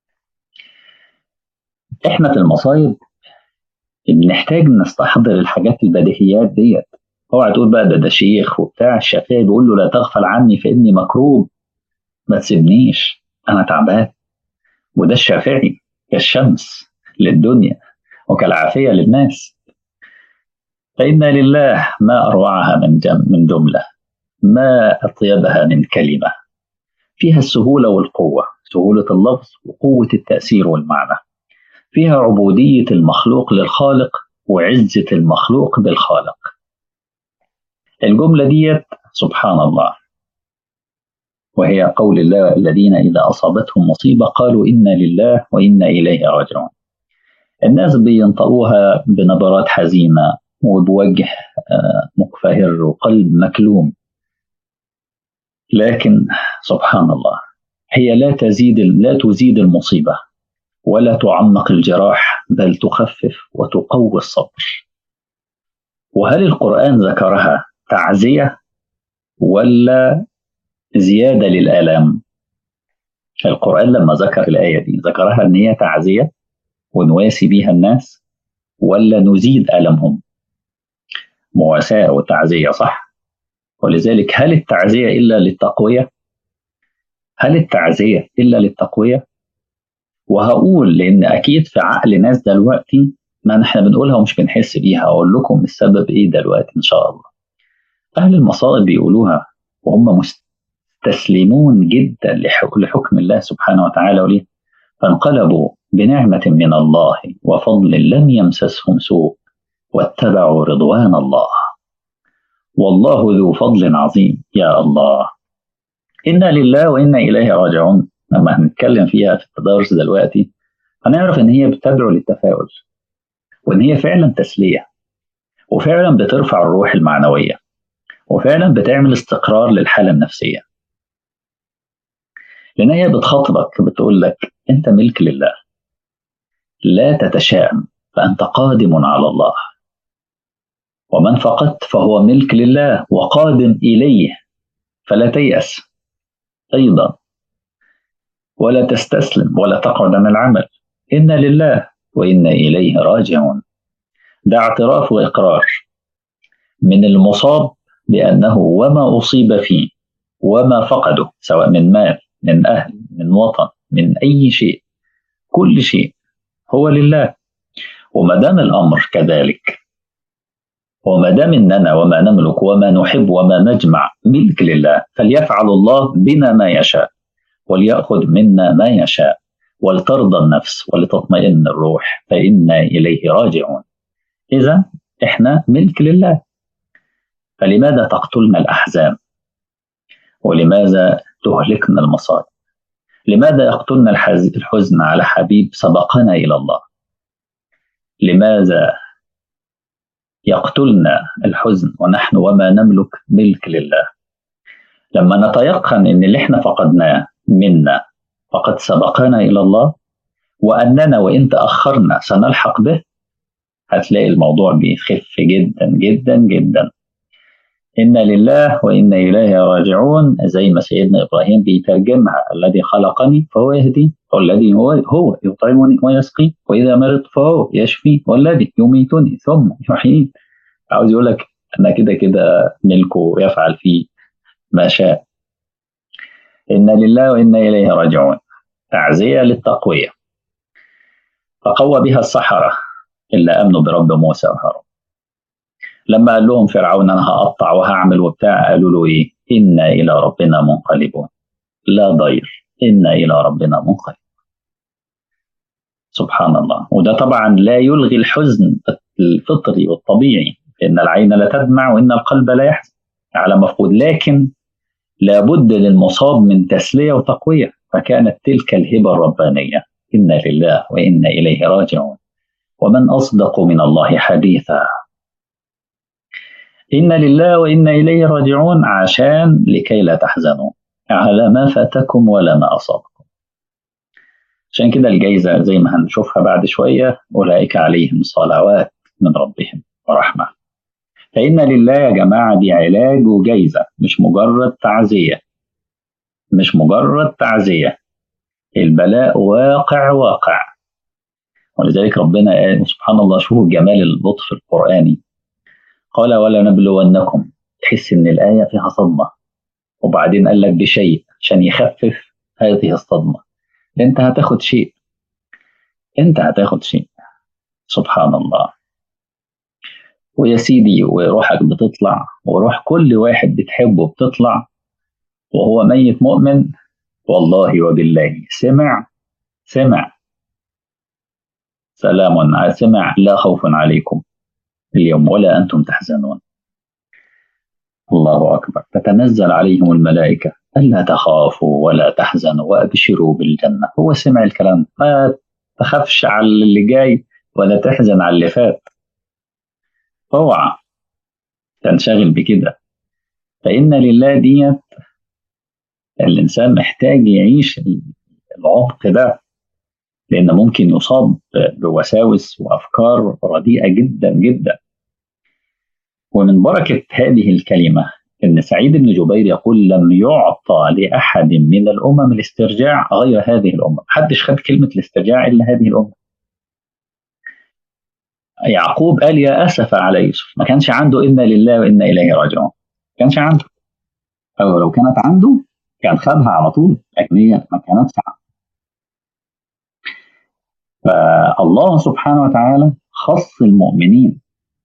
احنا في المصايب بنحتاج نستحضر الحاجات البديهيات ديت اوعى تقول بقى ده ده شيخ وبتاع الشافعي بيقول له لا تغفل عني فاني مكروب ما تسيبنيش انا تعبان وده الشافعي كالشمس للدنيا وكالعافيه للناس فإنا لله ما أروعها من جم من جملة ما أطيبها من كلمة فيها السهولة والقوة سهولة اللفظ وقوة التأثير والمعنى فيها عبودية المخلوق للخالق وعزة المخلوق بالخالق الجملة ديت سبحان الله وهي قول الله الذين إذا أصابتهم مصيبة قالوا إنا لله وإنا إليه راجعون الناس بينطقوها بنبرات حزينة وبوجه مقفهر وقلب مكلوم لكن سبحان الله هي لا تزيد لا تزيد المصيبة ولا تعمق الجراح بل تخفف وتقوي الصبر وهل القرآن ذكرها تعزية ولا زيادة للآلام القرآن لما ذكر الآية دي ذكرها أن هي تعزية ونواسي بيها الناس ولا نزيد ألمهم مواساة وتعزية صح ولذلك هل التعزية إلا للتقوية هل التعزية إلا للتقوية وهقول لأن أكيد في عقل ناس دلوقتي ما احنا بنقولها ومش بنحس بيها أقول لكم السبب إيه دلوقتي إن شاء الله أهل المصائب بيقولوها وهم مستسلمون جدا لحكم الله سبحانه وتعالى وليه فانقلبوا بنعمة من الله وفضل لم يمسسهم سوء واتبعوا رضوان الله والله ذو فضل عظيم يا الله إنا لله وإنا إليه راجعون لما هنتكلم فيها في التدارس دلوقتي هنعرف إن هي بتدعو للتفاؤل وإن هي فعلا تسلية وفعلا بترفع الروح المعنوية وفعلا بتعمل استقرار للحالة النفسية لأن هي بتخاطبك بتقول لك أنت ملك لله لا تتشائم فأنت قادم على الله ومن فقدت فهو ملك لله وقادم إليه فلا تيأس أيضا ولا تستسلم ولا تقعد عن العمل إنا لله وإنا إليه راجعون ده اعتراف وإقرار من المصاب بأنه وما أصيب فيه وما فقده سواء من مال من أهل من وطن من أي شيء كل شيء هو لله وما دام الأمر كذلك وما دام اننا وما نملك وما نحب وما نجمع ملك لله فليفعل الله بنا ما يشاء وليأخذ منا ما يشاء ولترضى النفس ولتطمئن الروح فإنا إليه راجعون إذا إحنا ملك لله فلماذا تقتلنا الأحزان ولماذا تهلكنا المصائب لماذا يقتلنا الحزن على حبيب سبقنا إلى الله لماذا يقتلنا الحزن ونحن وما نملك ملك لله لما نتيقن ان اللي احنا فقدناه منا فقد سبقنا الى الله واننا وان تاخرنا سنلحق به هتلاقي الموضوع بيخف جدا جدا جدا إنا لله وإنا إليه راجعون زي ما سيدنا إبراهيم بيترجمها الذي خلقني فهو يهدي والذي هو هو يطعمني ويسقي وإذا مرضت فهو يشفي والذي يميتني ثم يحيي عاوز يقول لك أنا كده كده ملكه يفعل فيه ما شاء إنا لله وإنا إليه راجعون تعزية للتقوية فقوى بها السحرة اللي آمنوا برب موسى وهارون لما قال لهم فرعون انا هقطع وهعمل وبتاع قالوا له ايه؟ انا الى ربنا منقلبون لا ضير انا الى ربنا منقلبون سبحان الله وده طبعا لا يلغي الحزن الفطري والطبيعي لأن العين لا تدمع وإن القلب لا يحزن على مفقود لكن لابد للمصاب من تسلية وتقوية فكانت تلك الهبة الربانية إنا لله وإنا إليه راجعون ومن أصدق من الله حديثا إن لله وإنا إليه راجعون عشان لكي لا تحزنوا على ما فاتكم ولا ما أصابكم عشان كده الجايزة زي ما هنشوفها بعد شوية أولئك عليهم صلوات من ربهم ورحمة فإن لله يا جماعة دي علاج وجايزة مش مجرد تعزية مش مجرد تعزية البلاء واقع واقع ولذلك ربنا قال سبحان الله شوفوا جمال اللطف القرآني قال ولا نبلونكم تحس ان الآية فيها صدمة وبعدين قال لك بشيء عشان يخفف هذه الصدمة انت هتاخد شيء انت هتاخد شيء سبحان الله ويا سيدي وروحك بتطلع وروح كل واحد بتحبه بتطلع وهو ميت مؤمن والله وبالله سمع سمع سلام سمع لا خوف عليكم اليوم ولا أنتم تحزنون الله أكبر تتنزل عليهم الملائكة ألا تخافوا ولا تحزنوا وأبشروا بالجنة هو سمع الكلام ما تخافش على اللي جاي ولا تحزن على اللي فات اوعى تنشغل بكده فإن لله ديت الإنسان محتاج يعيش العمق ده لأن ممكن يصاب بوساوس وأفكار رديئة جدا جدا ومن بركة هذه الكلمة أن سعيد بن جبير يقول لم يعطى لأحد من الأمم الاسترجاع غير هذه الأمة محدش خد كلمة الاسترجاع إلا هذه الأمة يعقوب قال يا أسف على يوسف ما كانش عنده إنا لله وإنا إليه راجعون ما كانش عنده أو لو كانت عنده كان خدها على طول لكن هي ما كانتش عنده فالله سبحانه وتعالى خص المؤمنين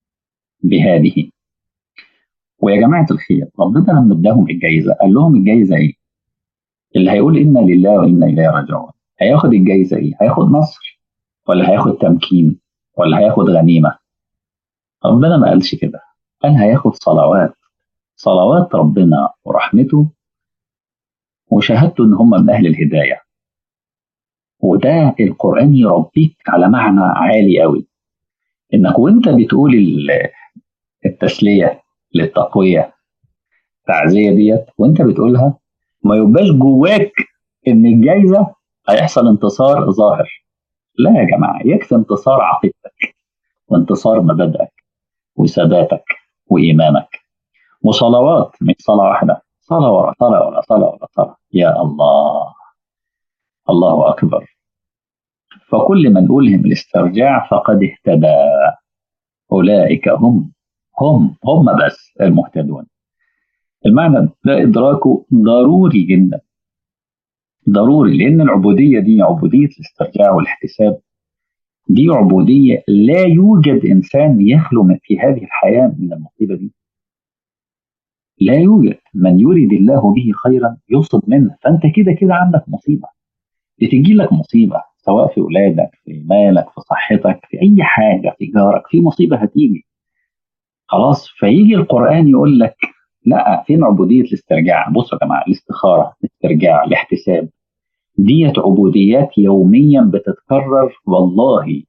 بهذه ويا جماعة الخير ربنا لما اداهم الجايزة قال لهم الجايزة ايه؟ اللي هيقول إنا لله وإنا إليه راجعون هياخد الجايزة ايه؟ هياخد نصر ولا هياخد تمكين ولا هياخد غنيمة ربنا ما قالش كده قال هياخد صلوات صلوات ربنا ورحمته وشهادته ان هم من اهل الهدايه وده القرآن يربيك على معنى عالي قوي انك وانت بتقول التسلية للتقوية التعزية ديت وانت بتقولها ما يبقاش جواك ان الجايزة هيحصل انتصار ظاهر لا يا جماعة يكفي انتصار عقيدتك وانتصار مبادئك وثباتك وإيمانك وصلوات مش صلاة واحدة صلاة ورا صلاة ورا صلاة ورا صلاة يا الله الله أكبر فكل من ألهم الاسترجاع فقد اهتدى أولئك هم هم هم بس المهتدون المعنى ده إدراكه ضروري جدا ضروري لأن العبودية دي عبودية الاسترجاع والاحتساب دي عبودية لا يوجد إنسان يخلو من في هذه الحياة من المصيبة دي لا يوجد من يريد الله به خيرا يصب منه فأنت كده كده عندك مصيبة بتجي لك مصيبة سواء في أولادك في مالك في صحتك في أي حاجة في جارك في مصيبة هتيجي خلاص فيجي القرآن يقول لك لا فين عبودية الاسترجاع بصوا يا جماعة الاستخارة الاسترجاع الاحتساب ديت عبوديات يوميا بتتكرر والله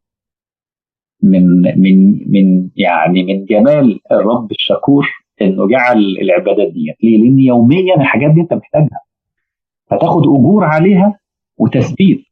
من من من يعني من جمال الرب الشكور انه جعل العبادات ديت ليه؟ لان يوميا الحاجات دي انت محتاجها فتاخد اجور عليها وتثبيت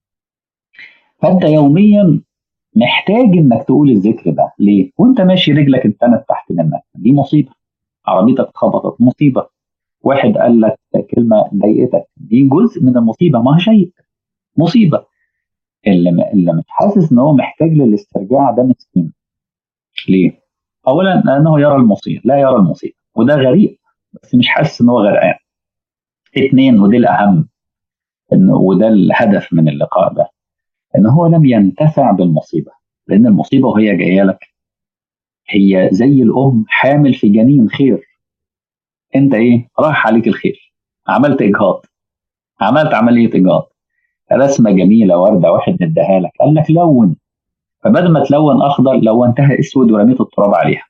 فانت يوميا محتاج انك تقول الذكر ده ليه؟ وانت ماشي رجلك اتنت تحت منك دي مصيبه عربيتك اتخبطت مصيبه واحد قال لك كلمه ضايقتك دي جزء من المصيبه ما هي شيء مصيبه اللي اللي مش حاسس ان هو محتاج للاسترجاع ده مسكين ليه؟ اولا لانه يرى المصير لا يرى المصيبه وده غريب بس مش حاسس ان هو غرقان اثنين ودي الاهم إن وده الهدف من اللقاء ده ان هو لم ينتفع بالمصيبه لان المصيبه وهي جايه لك هي زي الام حامل في جنين خير انت ايه راح عليك الخير عملت اجهاض عملت عمليه اجهاض رسمه جميله ورده واحد اداها لك قال لك لون فبدل ما تلون اخضر لونتها اسود ورميت التراب عليها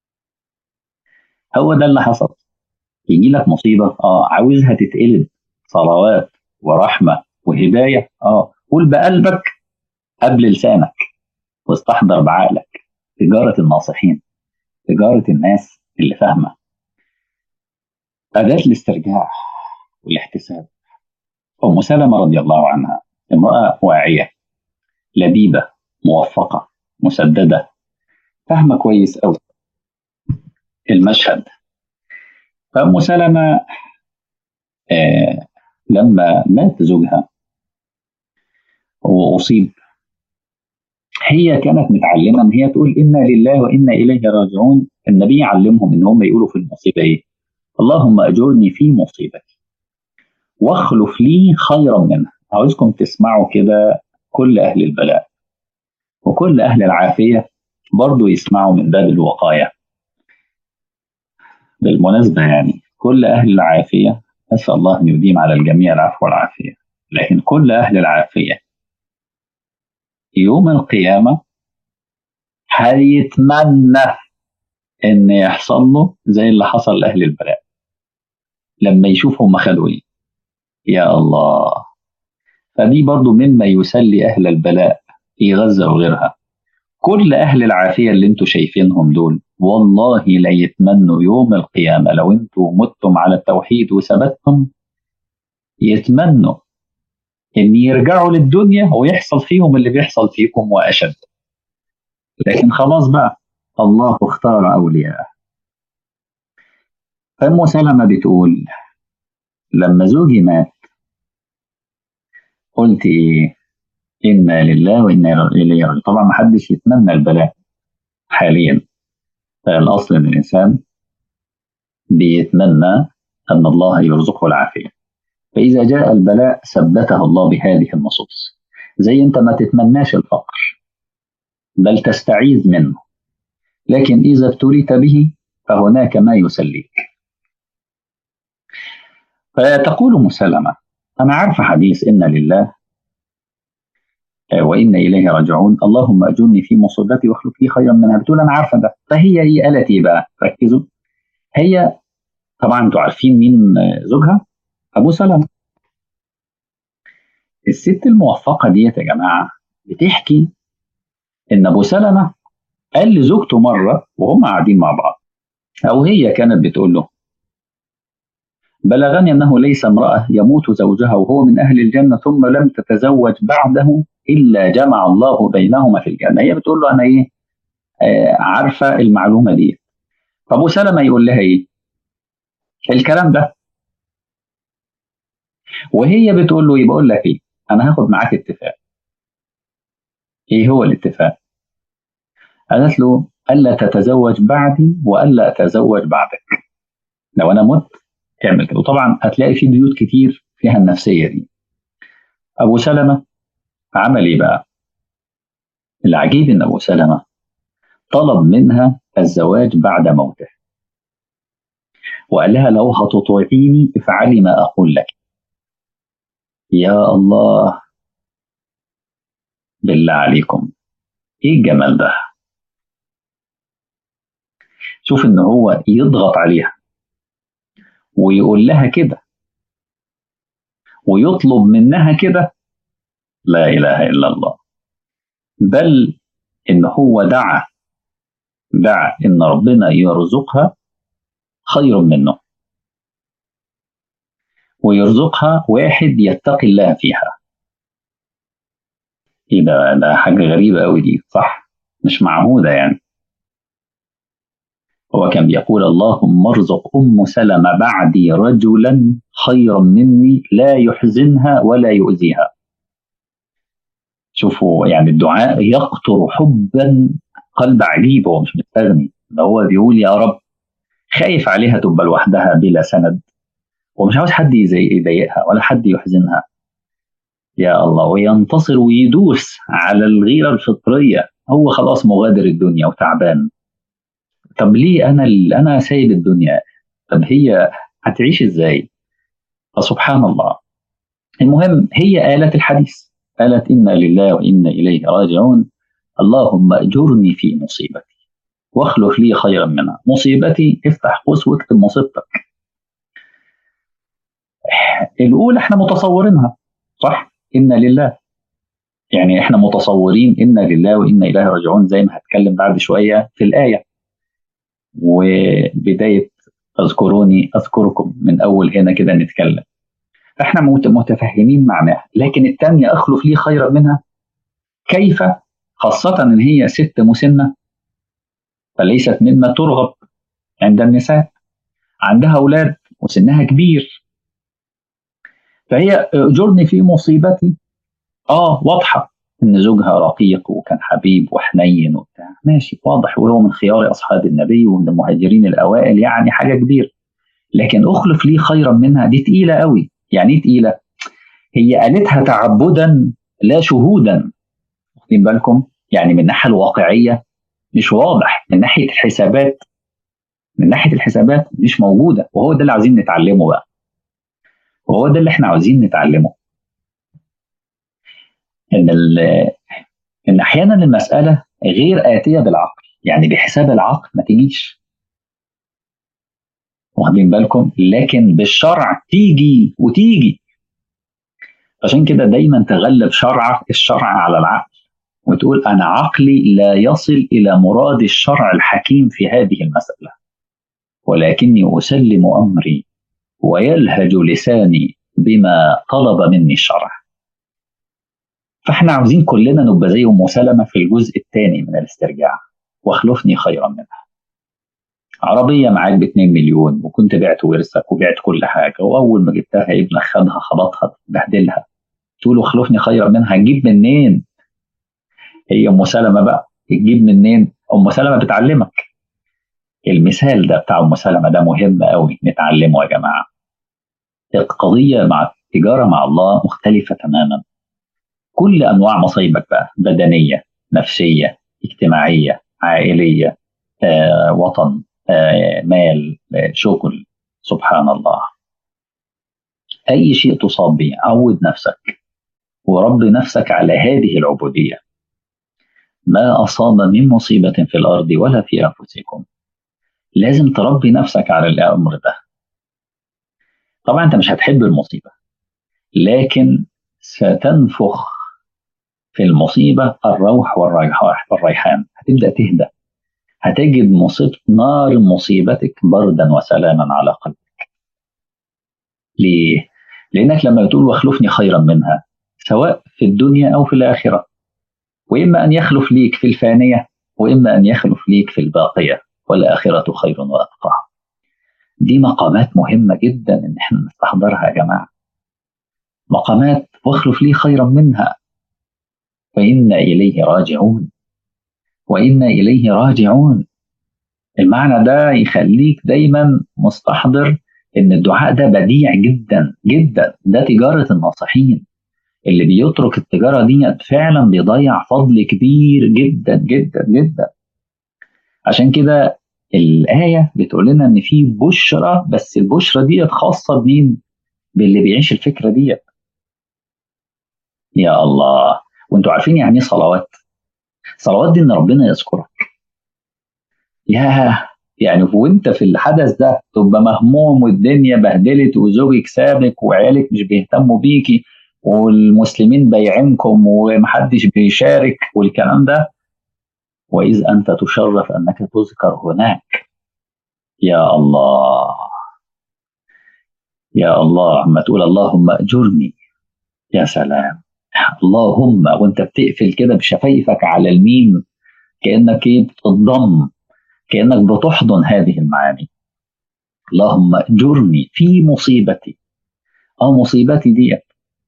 هو ده اللي حصل يجي لك مصيبه اه عاوزها تتقلب صلوات ورحمه وهدايه اه قول بقلبك قبل لسانك واستحضر بعقلك تجاره الناصحين تجاره الناس اللي فاهمه اداه الاسترجاع والاحتساب ام سلمه رضي الله عنها امراه واعيه لبيبه موفقه مسدده فاهمه كويس قوي المشهد فأم سلمة آه لما مات زوجها وأصيب هي كانت متعلمة إن هي تقول إنا لله وإنا إليه راجعون النبي علمهم إن هم يقولوا في المصيبة إيه اللهم أجرني في مصيبتي واخلف لي خيرا منها عاوزكم تسمعوا كده كل أهل البلاء وكل أهل العافية برضو يسمعوا من باب الوقاية بالمناسبة يعني كل أهل العافية أسأل الله أن يديم على الجميع العفو والعافية لكن كل أهل العافية يوم القيامة هيتمنى إن يحصل له زي اللي حصل لأهل البلاء لما يشوف هم خدوا إيه يا الله فدي برضو مما يسلي أهل البلاء في غزة وغيرها كل أهل العافية اللي انتوا شايفينهم دول والله لا يتمنوا يوم القيامة لو انتوا متم على التوحيد وثبتتم يتمنوا ان يرجعوا للدنيا ويحصل فيهم اللي بيحصل فيكم واشد لكن خلاص بقى الله اختار اولياءه فام سلمه بتقول لما زوجي مات قلت ايه انا لله وانا اليه راجعون طبعا ما حدش يتمنى البلاء حاليا فالاصل ان الانسان بيتمنى ان الله يرزقه العافيه فاذا جاء البلاء ثبته الله بهذه النصوص زي انت ما تتمناش الفقر بل تستعيذ منه لكن اذا ابتليت به فهناك ما يسليك فتقول مسلمه انا عارفه حديث ان لله وإنا إليه راجعون اللهم أجرني في مصيبتي واخلف لي خيرا منها بتقول أنا عارفة ده فهي إيه قالت إيه بقى ركزوا هي طبعا أنتوا عارفين مين زوجها أبو سلمة الست الموفقة ديت يا جماعة بتحكي إن أبو سلمة قال لزوجته مرة وهم قاعدين مع بعض أو هي كانت بتقول له بلغني أنه ليس امرأة يموت زوجها وهو من أهل الجنة ثم لم تتزوج بعده إلا جمع الله بينهما في الجنة هي بتقول له أنا إيه آه عارفة المعلومة دي فأبو سلمة يقول لها إيه الكلام ده وهي بتقول له إيه بقول لك إيه أنا هاخد معاك اتفاق إيه هو الاتفاق قالت له ألا تتزوج بعدي وألا أتزوج بعدك لو أنا مت تعمل كده وطبعا هتلاقي في بيوت كتير فيها النفسية دي أبو سلمة عمل إيه بقى؟ العجيب إن أبو سلمة طلب منها الزواج بعد موته وقال لها لو هتطيعيني افعلي ما أقول لك يا الله بالله عليكم ايه الجمال ده شوف ان هو يضغط عليها ويقول لها كده ويطلب منها كده لا اله الا الله بل ان هو دعا دعا ان ربنا يرزقها خير منه ويرزقها واحد يتقي الله فيها ايه ده ده حاجه غريبه قوي دي صح مش معهوده يعني هو كان بيقول اللهم ارزق ام سلمه بعدي رجلا خيرا مني لا يحزنها ولا يؤذيها شوفوا يعني الدعاء يقطر حبا قلب عجيب هو مش مستغني ده هو بيقول يا رب خايف عليها تبقى لوحدها بلا سند ومش عاوز حد يضايقها ولا حد يحزنها يا الله وينتصر ويدوس على الغيرة الفطرية هو خلاص مغادر الدنيا وتعبان طب ليه أنا أنا سايب الدنيا طب هي هتعيش إزاي فسبحان الله المهم هي آلة الحديث قالت إنا لله وإنا إليه راجعون اللهم أجرني في مصيبتي واخلف لي خيرا منها مصيبتي افتح قوس واكتب مصيبتك الأولى احنا متصورينها صح إنا لله يعني احنا متصورين إنا لله وإنا إليه راجعون زي ما هتكلم بعد شوية في الآية وبداية اذكروني أذكركم من أول هنا كده نتكلم فاحنا متفهمين معناها لكن الثانية أخلف لي خيرا منها كيف خاصة إن هي ست مسنة فليست مما ترغب عند النساء عندها أولاد وسنها كبير فهي اجرني في مصيبتي اه واضحة إن زوجها رقيق وكان حبيب وحنين وبتاع ماشي واضح وهو من خيار أصحاب النبي ومن المهاجرين الأوائل يعني حاجة كبيرة لكن أخلف لي خيرا منها دي تقيلة قوي يعني ايه تقيلة؟ هي قالتها تعبدا لا شهودا واخدين بالكم؟ يعني من الناحية الواقعية مش واضح من ناحية الحسابات من ناحية الحسابات مش موجودة وهو ده اللي عاوزين نتعلمه بقى وهو ده اللي احنا عاوزين نتعلمه ان ان احيانا المساله غير اتيه بالعقل يعني بحساب العقل ما تجيش واخدين بالكم لكن بالشرع تيجي وتيجي عشان كده دايما تغلب شرع الشرع على العقل وتقول انا عقلي لا يصل الى مراد الشرع الحكيم في هذه المساله ولكني اسلم امري ويلهج لساني بما طلب مني الشرع فاحنا عاوزين كلنا نبقى زي ام سلمه في الجزء الثاني من الاسترجاع واخلفني خيرا منها عربية معاك ب 2 مليون وكنت بعت ورثك وبعت كل حاجة وأول ما جبتها ابنك خدها خبطها بهدلها تقول اخلفني خيرا منها هتجيب منين؟ هي أم سلمة بقى تجيب منين؟ أم سلمة بتعلمك المثال ده بتاع أم سلمة ده مهم قوي نتعلمه يا جماعة القضية مع التجارة مع الله مختلفة تماما كل أنواع مصايبك بقى بدنية نفسية اجتماعية عائلية آه، وطن آه، مال آه، شغل سبحان الله أي شيء تصاب به عود نفسك ورب نفسك على هذه العبودية ما أصاب من مصيبة في الأرض ولا في أنفسكم لازم تربي نفسك على الأمر ده طبعا أنت مش هتحب المصيبة لكن ستنفخ في المصيبة الروح والريحان هتبدأ تهدى هتجد مصيبة نار مصيبتك بردا وسلاما على قلبك ليه؟ لأنك لما بتقول واخلفني خيرا منها سواء في الدنيا أو في الآخرة وإما أن يخلف ليك في الفانية وإما أن يخلف ليك في الباقية والآخرة خير وأبقى دي مقامات مهمة جدا إن احنا نستحضرها يا جماعة مقامات واخلف لي خيرا منها فإنا إليه راجعون وإنا إليه راجعون المعنى ده يخليك دايما مستحضر ان الدعاء ده بديع جدا جدا ده تجاره الناصحين اللي بيترك التجاره دي فعلا بيضيع فضل كبير جدا جدا جدا عشان كده الايه بتقول لنا ان في بشرى بس البشرى دي خاصه بمين؟ باللي بيعيش الفكره دي يا الله وانتوا عارفين يعني ايه صلوات؟ صلوات دي ان ربنا يذكرك يا يعني وانت في الحدث ده تبقى مهموم والدنيا بهدلت وزوجك سابك وعيالك مش بيهتموا بيكي والمسلمين بايعينكم ومحدش بيشارك والكلام ده وإذ أنت تشرف أنك تذكر هناك يا الله يا الله عما تقول اللهم أجرني يا سلام اللهم وانت بتقفل كده بشفايفك على الميم كانك ايه بتضم كانك بتحضن هذه المعاني اللهم اجرني في مصيبتي اه مصيبتي ديت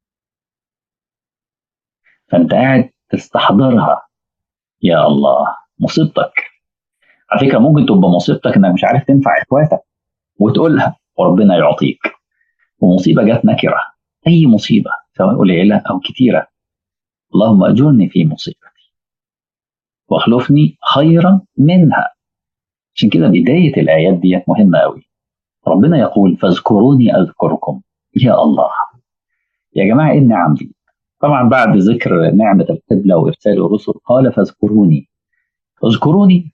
فانت قاعد تستحضرها يا الله مصيبتك على فكره ممكن تبقى مصيبتك انك مش عارف تنفع اخواتك وتقولها وربنا يعطيك ومصيبه جت نكره اي مصيبه سواء قليلة أو كثيرة اللهم أجرني في مصيبتي واخلفني خيرا منها عشان كده بداية الآيات دي مهمة أوي ربنا يقول فاذكروني أذكركم يا الله يا جماعة إيه النعم دي؟ طبعا بعد ذكر نعمة القبلة وإرسال الرسل قال فاذكروني اذكروني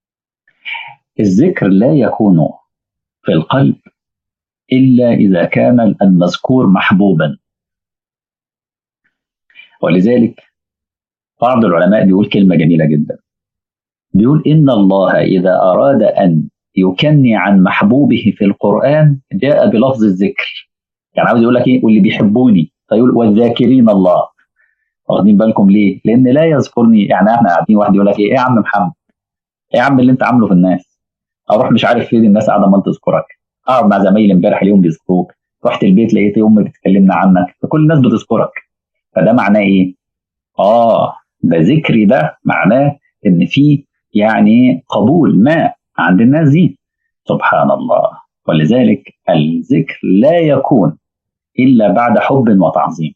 الذكر لا يكون في القلب إلا إذا كان المذكور محبوبا ولذلك بعض العلماء بيقول كلمة جميلة جدا بيقول إن الله إذا أراد أن يكني عن محبوبه في القرآن جاء بلفظ الذكر يعني عاوز يقول لك إيه واللي بيحبوني فيقول والذاكرين الله واخدين بالكم ليه؟ لأن لا يذكرني يعني احنا قاعدين واحد يقول لك إيه يا عم محمد إيه يا عم اللي أنت عامله في الناس أروح مش عارف فين الناس قاعدة ما تذكرك أقعد مع زمايلي امبارح اليوم بيذكروك رحت البيت لقيت أمي بتكلمنا عنك فكل الناس بتذكرك فده معناه إيه؟ آه ده ذكري ده معناه إن في يعني قبول ما عند الناس دي سبحان الله ولذلك الذكر لا يكون إلا بعد حب وتعظيم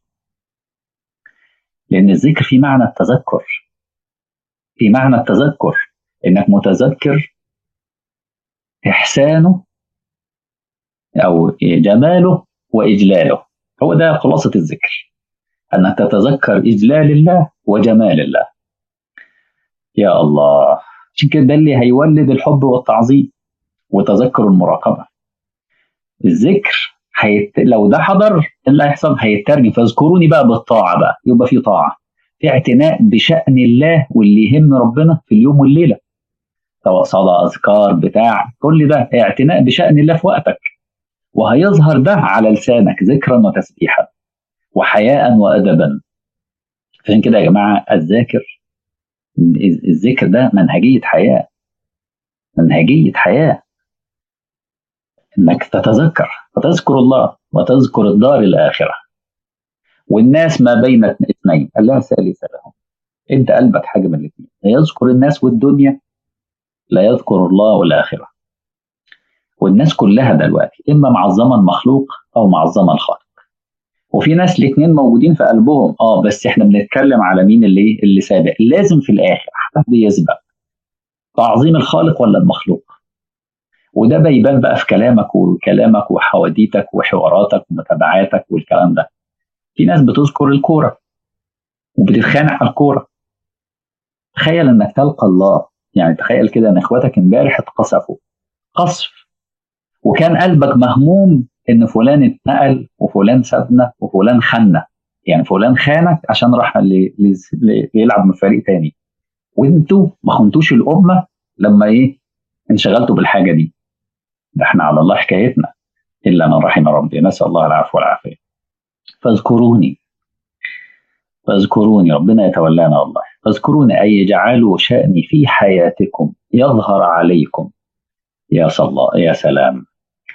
لأن الذكر في معنى التذكر في معنى التذكر إنك متذكر إحسانه أو جماله وإجلاله هو ده خلاصة الذكر أنك تتذكر إجلال الله وجمال الله يا الله عشان كده ده اللي هيولد الحب والتعظيم وتذكر المراقبة الذكر هيت... لو ده حضر اللي هيحصل هيترجم فاذكروني بقى بالطاعة بقى يبقى في طاعة في اعتناء بشأن الله واللي يهم ربنا في اليوم والليلة سواء صلاة أذكار بتاع كل ده اعتناء بشأن الله في وقتك وهيظهر ده على لسانك ذكرا وتسبيحا وحياء وأدبا عشان كده يا جماعة الذاكر الذكر ده منهجية حياة منهجية حياة انك تتذكر فتذكر الله وتذكر الدار الآخرة والناس ما بين اثنين لا ثالث لهم انت قلبك حاجة من الاثنين يذكر الناس والدنيا لا يذكر الله والآخرة والناس كلها دلوقتي إما معظمة المخلوق أو معظمة الخالق وفي ناس الاثنين موجودين في قلبهم اه بس احنا بنتكلم على مين اللي اللي سابق لازم في الاخر حد يسبق تعظيم الخالق ولا المخلوق وده بيبان بقى في كلامك وكلامك وحواديتك وحواراتك ومتابعاتك والكلام ده في ناس بتذكر الكوره وبتتخانق على الكوره تخيل انك تلقى الله يعني تخيل كده ان اخواتك امبارح اتقصفوا قصف وكان قلبك مهموم ان فلان اتنقل وفلان سابنا وفلان خنا يعني فلان خانك عشان راح يلعب من فريق تاني وانتوا ما خنتوش الامه لما ايه انشغلتوا بالحاجه دي ده احنا على الله حكايتنا الا من رحم ربي نسال الله العفو والعافيه فاذكروني فاذكروني ربنا يتولانا والله فاذكروني اي اجعلوا شاني في حياتكم يظهر عليكم يا صلى يا سلام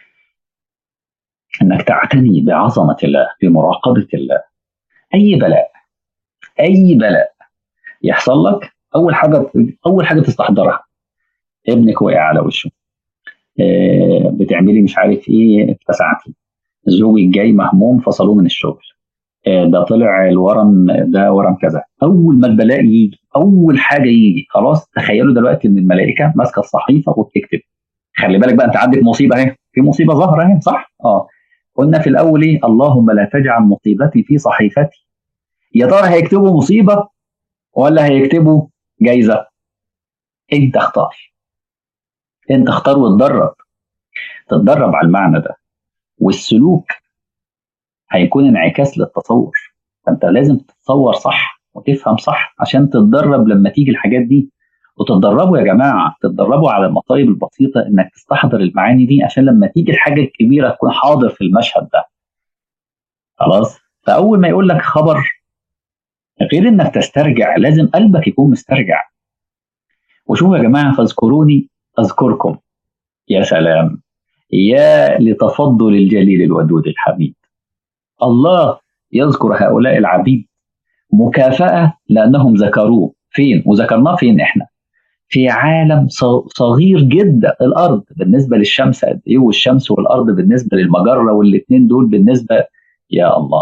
انك تعتني بعظمه الله بمراقبه الله اي بلاء اي بلاء يحصل لك اول حاجه اول حاجه تستحضرها ابنك وقع على وشه آه بتعملي مش عارف ايه اتسعتي زوجك جاي مهموم فصلوه من الشغل آه ده طلع الورم ده ورم كذا اول ما البلاء يجي اول حاجه يجي خلاص تخيلوا دلوقتي ان الملائكه ماسكه الصحيفه وبتكتب خلي بالك بقى انت عندك مصيبه اهي في مصيبه ظاهره اهي صح اه قلنا في الاول ايه اللهم لا تجعل مصيبتي في صحيفتي يا ترى هيكتبوا مصيبه ولا هيكتبوا جايزه انت اختار انت اختار وتدرب تتدرب على المعنى ده والسلوك هيكون انعكاس للتصور فانت لازم تتصور صح وتفهم صح عشان تتدرب لما تيجي الحاجات دي وتتدربوا يا جماعه تتدربوا على المصايب البسيطه انك تستحضر المعاني دي عشان لما تيجي الحاجه الكبيره تكون حاضر في المشهد ده خلاص فاول ما يقول لك خبر غير انك تسترجع لازم قلبك يكون مسترجع وشوفوا يا جماعه فاذكروني اذكركم يا سلام يا لتفضل الجليل الودود الحميد الله يذكر هؤلاء العبيد مكافأة لأنهم ذكروه فين وذكرناه فين إحنا في عالم صغير جدا الارض بالنسبه للشمس قد ايه والشمس والارض بالنسبه للمجره والاثنين دول بالنسبه يا الله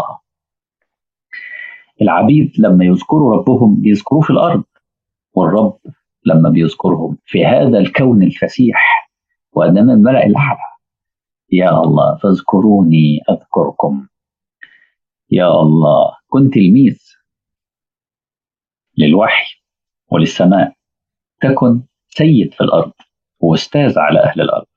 العبيد لما يذكروا ربهم بيذكروه في الارض والرب لما بيذكرهم في هذا الكون الفسيح وامام الملا الاعلى يا الله فاذكروني اذكركم يا الله كن تلميذ للوحي وللسماء تكن سيد في الأرض واستاذ على أهل الأرض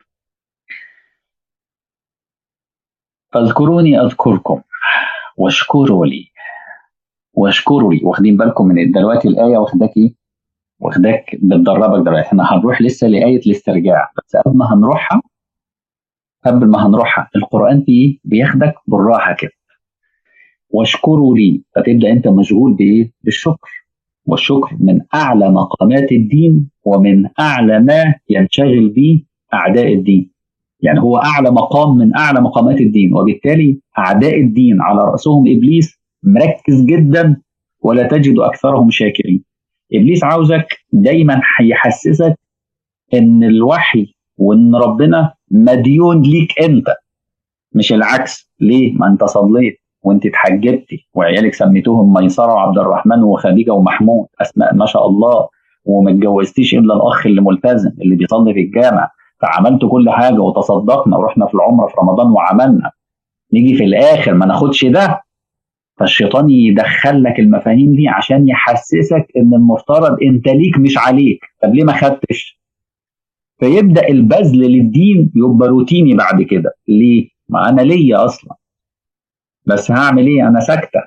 فاذكروني أذكركم واشكروا لي واشكروا لي واخدين بالكم من دلوقتي الآية واخداك إيه؟ واخداك بتدربك دلوقتي احنا هنروح لسه لآية الاسترجاع بس قبل ما هنروحها قبل ما هنروحها القرآن فيه بياخدك بالراحة كده واشكروا لي فتبدأ أنت مشغول بإيه؟ بالشكر والشكر من أعلى مقامات الدين ومن أعلى ما ينشغل به أعداء الدين يعني هو أعلى مقام من أعلى مقامات الدين وبالتالي أعداء الدين على رأسهم إبليس مركز جدا ولا تجد أكثرهم شاكرين إبليس عاوزك دايما هيحسسك إن الوحي وإن ربنا مديون ليك أنت مش العكس ليه؟ ما أنت صليت وانت اتحجبتي وعيالك سميتوهم ميسره وعبد الرحمن وخديجه ومحمود اسماء ما شاء الله وما اتجوزتيش الا الاخ اللي ملتزم اللي بيصلي في الجامع فعملت كل حاجه وتصدقنا ورحنا في العمره في رمضان وعملنا نيجي في الاخر ما ناخدش ده فالشيطان يدخل لك المفاهيم دي عشان يحسسك ان المفترض انت ليك مش عليك طب ليه ما خدتش فيبدا البذل للدين يبقى روتيني بعد كده ليه ما انا ليا اصلا بس هعمل ايه انا ساكته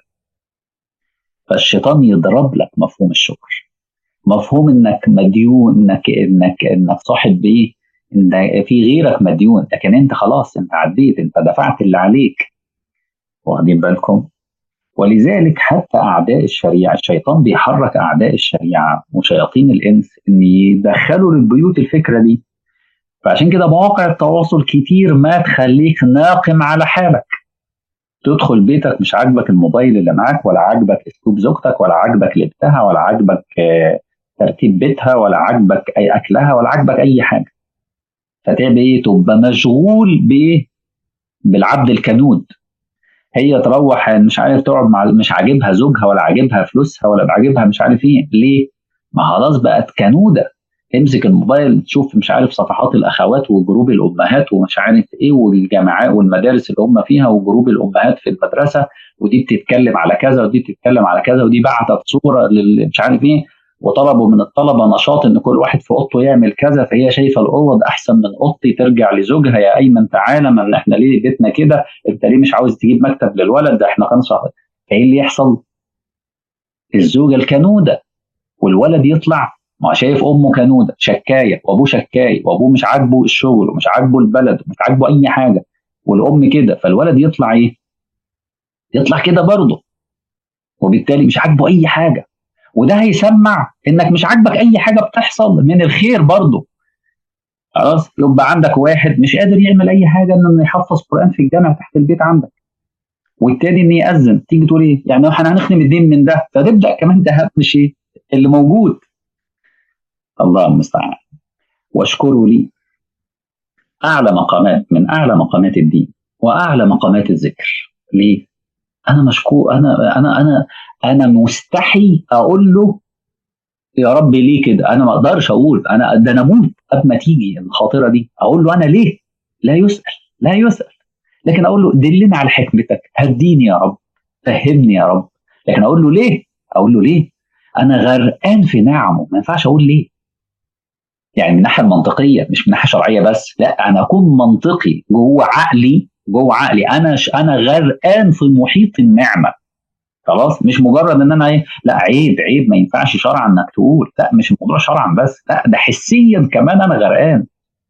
فالشيطان يضرب لك مفهوم الشكر مفهوم انك مديون انك انك انك صاحب ايه ان في غيرك مديون لكن انت خلاص انت عديت انت دفعت اللي عليك واخدين بالكم ولذلك حتى اعداء الشريعه الشيطان بيحرك اعداء الشريعه وشياطين الانس ان يدخلوا للبيوت الفكره دي فعشان كده مواقع التواصل كتير ما تخليك ناقم على حالك تدخل بيتك مش عاجبك الموبايل اللي معاك ولا عاجبك اسلوب زوجتك ولا عاجبك لبسها ولا عاجبك ترتيب بيتها ولا عاجبك اي اكلها ولا عاجبك اي حاجه فتعمل ايه تبقى مشغول بايه بالعبد الكنود هي تروح مش عارف تقعد مع مش عاجبها زوجها ولا عاجبها فلوسها ولا عاجبها مش عارف ايه ليه ما خلاص بقت كنوده تمسك الموبايل تشوف مش عارف صفحات الاخوات وجروب الامهات ومش عارف ايه والجامعات والمدارس اللي هم فيها وجروب الامهات في المدرسه ودي بتتكلم على كذا ودي بتتكلم على كذا ودي بعتت صوره مش عارف ايه وطلبوا من الطلبه نشاط ان كل واحد في اوضته يعمل كذا فهي شايفه الاوض احسن من اوضتي ترجع لزوجها يا ايمن تعالى ما احنا ليه بيتنا كده انت ليه مش عاوز تجيب مكتب للولد ده احنا خمسه فايه اللي يحصل؟ الزوجه الكنوده والولد يطلع ما شايف امه كنوده شكايه وابوه شكايه وابوه مش عاجبه الشغل ومش عاجبه البلد ومش عاجبه اي حاجه والام كده فالولد يطلع ايه؟ يطلع كده برضه وبالتالي مش عاجبه اي حاجه وده هيسمع انك مش عاجبك اي حاجه بتحصل من الخير برضه خلاص يبقى عندك واحد مش قادر يعمل اي حاجه انه يحفظ قران في الجامع تحت البيت عندك والتاني انه ياذن تيجي تقول ايه يعني احنا هنخدم الدين من ده فتبدا كمان تهمش ايه اللي موجود الله المستعان واشكروا لي اعلى مقامات من اعلى مقامات الدين واعلى مقامات الذكر ليه انا مشكور انا انا انا انا مستحي اقول له يا رب ليه كده انا ما اقدرش اقول انا ده انا اموت قبل ما تيجي الخاطره دي اقول له انا ليه لا يسال لا يسال لكن اقول له دلني على حكمتك هديني يا رب فهمني يا رب لكن اقول له ليه اقول له ليه انا غرقان في نعمه ما ينفعش اقول ليه يعني من الناحيه المنطقيه مش من الناحيه الشرعيه بس لا انا اكون منطقي جوه عقلي جوه عقلي انا انا غرقان في محيط النعمه خلاص مش مجرد ان انا ايه لا عيب عيب ما ينفعش شرعا انك تقول لا مش الموضوع شرعا بس لا ده حسيا كمان انا غرقان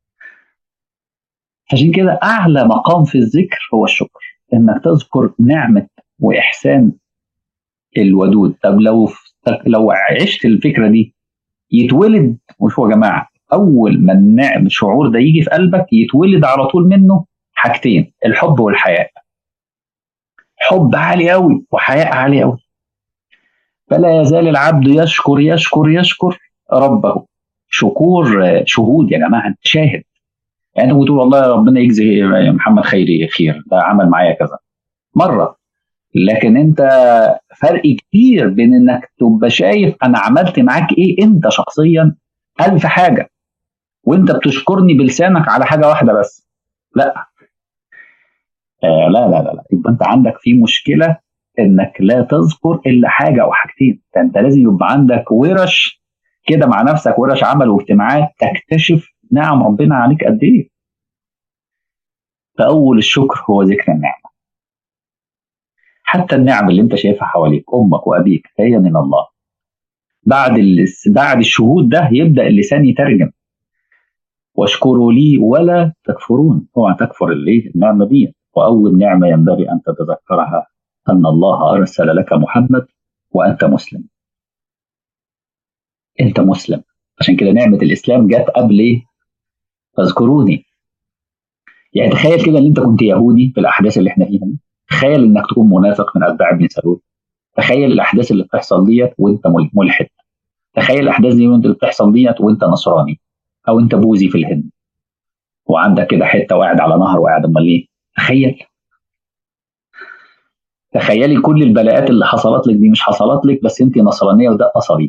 عشان كده اعلى مقام في الذكر هو الشكر انك تذكر نعمه واحسان الودود طب لو لو عشت الفكره دي يتولد وشوفوا يا جماعه اول ما النعم الشعور ده يجي في قلبك يتولد على طول منه حاجتين الحب والحياء حب عالي قوي وحياء عالي قوي فلا يزال العبد يشكر يشكر يشكر ربه شكور شهود يا جماعه انت شاهد يعني انت بتقول والله ربنا يجزي محمد خيري خير ده عمل معايا كذا مره لكن انت فرق كبير بين انك تبقى شايف انا عملت معاك ايه انت شخصيا الف حاجه وانت بتشكرني بلسانك على حاجه واحده بس لا آه لا لا لا لا يبقى انت عندك في مشكله انك لا تذكر الا حاجه او حاجتين ده انت لازم يبقى عندك ورش كده مع نفسك ورش عمل واجتماعات تكتشف نعم ربنا عليك قد ايه فاول الشكر هو ذكر النعمه حتى النعم اللي انت شايفها حواليك امك وابيك هي من الله بعد بعد الشهود ده يبدا اللسان يترجم واشكروا لي ولا تكفرون اوعى تكفر اللي النعمه دي واول نعمه ينبغي ان تتذكرها ان الله ارسل لك محمد وانت مسلم انت مسلم عشان كده نعمه الاسلام جت قبل ايه فاذكروني يعني تخيل كده ان انت كنت يهودي في الاحداث اللي احنا فيها دي تخيل انك تكون منافق من اتباع ابن سلول تخيل الاحداث اللي بتحصل ديت وانت ملحد تخيل الاحداث دي وانت بتحصل ديت وانت نصراني او انت بوذي في الهند وعندك كده حته وقاعد على نهر وقاعد امال ايه تخيل تخيلي كل البلاءات اللي حصلت لك دي مش حصلت لك بس انت نصرانيه وده صليب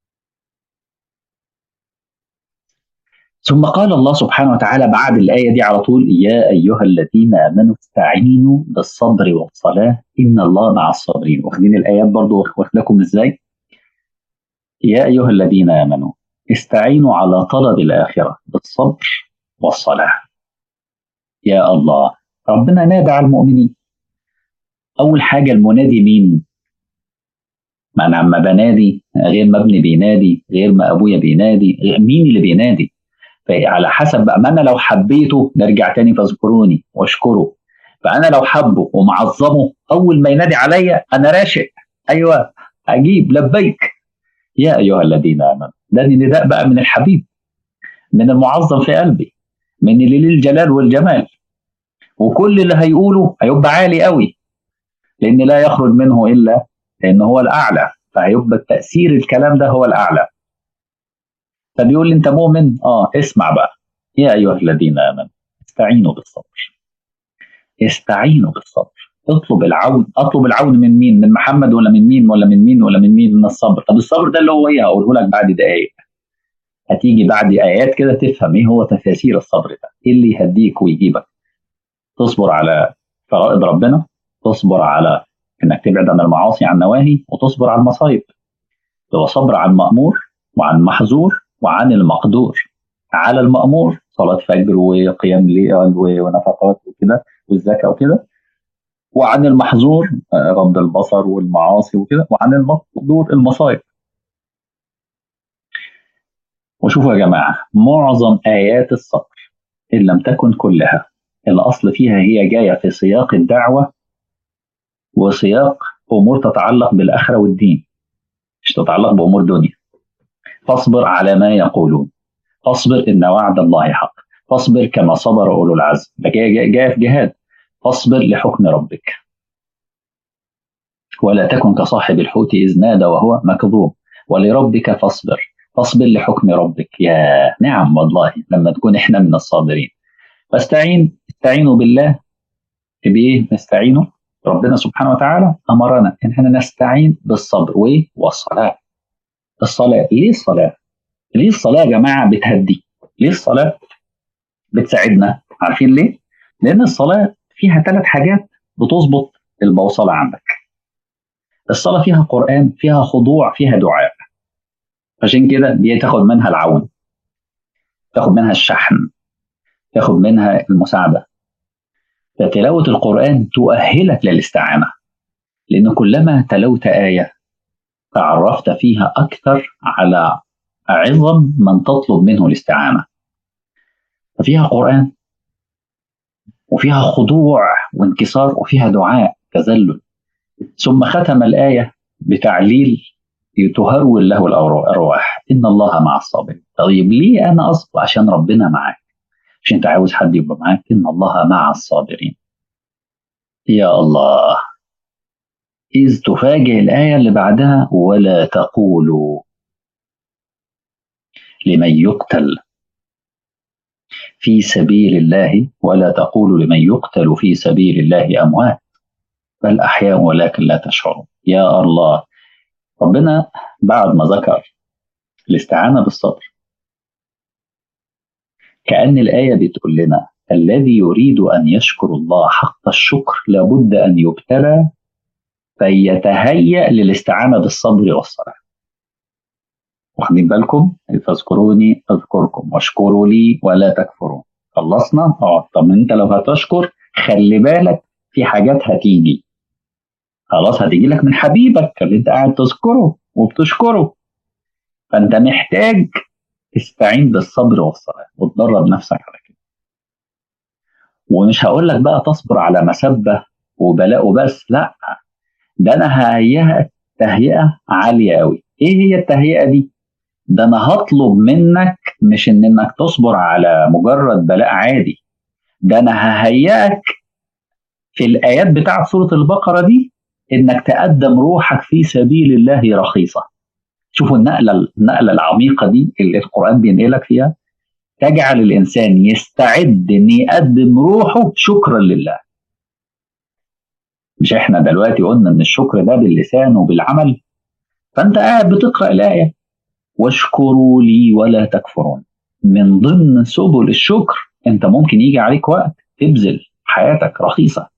ثم قال الله سبحانه وتعالى بعد الآية دي على طول يا أيها الذين آمنوا استعينوا بالصبر والصلاة إن الله مع الصابرين واخدين الآيات برضو واخدكم إزاي يا أيها الذين آمنوا استعينوا على طلب الآخرة بالصبر والصلاة يا الله ربنا نادى على المؤمنين أول حاجة المنادي مين ما أنا عم بنادي غير ما ابني بينادي غير ما أبويا بينادي غير مين اللي بينادي فعلى حسب بقى ما انا لو حبيته نرجع تاني فاذكروني واشكره فانا لو حبه ومعظمه اول ما ينادي عليا انا راشق ايوه اجيب لبيك يا ايها الذين امنوا ده نداء بقى من الحبيب من المعظم في قلبي من اللي الجلال والجمال وكل اللي هيقوله هيبقى عالي قوي لان لا يخرج منه الا لان هو الاعلى فهيبقى تاثير الكلام ده هو الاعلى فبيقول لي انت مؤمن اه اسمع بقى يا ايها الذين امنوا استعينوا بالصبر استعينوا بالصبر اطلب العون اطلب العون من مين من محمد ولا من مين ولا من مين ولا من مين من الصبر طب الصبر ده اللي هو ايه هقوله لك بعد دقائق هتيجي بعد ايات كده تفهم ايه هو تفاسير الصبر ده ايه اللي يهديك ويجيبك تصبر على فرائض ربنا تصبر على انك تبعد عن المعاصي عن النواهي وتصبر على المصايب هو صبر عن مأمور وعن محظور وعن المقدور على المأمور صلاة فجر وقيام ليل ونفقات وكده والزكاة وكده وعن المحظور غض البصر والمعاصي وكده وعن المقدور المصائب وشوفوا يا جماعة معظم آيات الصبر إن لم تكن كلها الأصل فيها هي جاية في سياق الدعوة وسياق أمور تتعلق بالآخرة والدين مش تتعلق بأمور دنيا فاصبر على ما يقولون فاصبر إن وعد الله حق فاصبر كما صبر أولو العزم ده جاي, جاي في جهاد فاصبر لحكم ربك ولا تكن كصاحب الحوت إذ نادى وهو مكظوم ولربك فاصبر فاصبر لحكم ربك يا نعم والله لما تكون احنا من الصابرين فاستعين استعينوا بالله بايه نستعينه ربنا سبحانه وتعالى امرنا ان احنا نستعين بالصبر والصلاه الصلاه ليه الصلاه ليه الصلاه يا جماعه بتهدي ليه الصلاه بتساعدنا عارفين ليه لان الصلاه فيها ثلاث حاجات بتظبط البوصله عندك الصلاه فيها قران فيها خضوع فيها دعاء عشان كده دي تاخد منها العون تاخد منها الشحن تاخد منها المساعدة فتلاوة القرآن تؤهلك للاستعانة لأن كلما تلوت آية تعرفت فيها أكثر على عظم من تطلب منه الاستعانة ففيها قرآن وفيها خضوع وانكسار وفيها دعاء تذلل ثم ختم الآية بتعليل تهرول له الأرواح إن الله مع الصابرين طيب ليه أنا أصبر عشان ربنا معاك مش أنت عاوز حد يبقى معاك إن الله مع الصابرين يا الله إذ تفاجئ الآية اللي بعدها ولا تقولوا لمن يقتل في سبيل الله ولا تقولوا لمن يقتل في سبيل الله أموات بل أحياء ولكن لا تشعرون يا الله ربنا بعد ما ذكر الاستعانة بالصبر كأن الآية بتقول لنا الذي يريد أن يشكر الله حق الشكر لابد أن يبتلى فيتهيأ للاستعانة بالصبر والصلاة واخدين بالكم فاذكروني اذكركم واشكروا لي ولا تكفرون خلصنا اه طب انت لو هتشكر خلي بالك في حاجات هتيجي خلاص هتيجي لك من حبيبك اللي انت قاعد تذكره وبتشكره فانت محتاج تستعين بالصبر والصلاه وتدرب نفسك على كده ومش هقول لك بقى تصبر على مسبه وبلاء وبس لا ده انا ههيئك تهيئه عاليه قوي ايه هي التهيئه دي ده انا هطلب منك مش ان انك تصبر على مجرد بلاء عادي ده انا ههيئك في الايات بتاعت سوره البقره دي انك تقدم روحك في سبيل الله رخيصه شوفوا النقله النقله العميقه دي اللي القران بينقلك فيها تجعل الانسان يستعد ان يقدم روحه شكرا لله مش احنا دلوقتي قلنا ان الشكر ده باللسان وبالعمل فانت قاعد بتقرا الايه واشكروا لي ولا تكفرون من ضمن سبل الشكر انت ممكن يجي عليك وقت تبذل حياتك رخيصه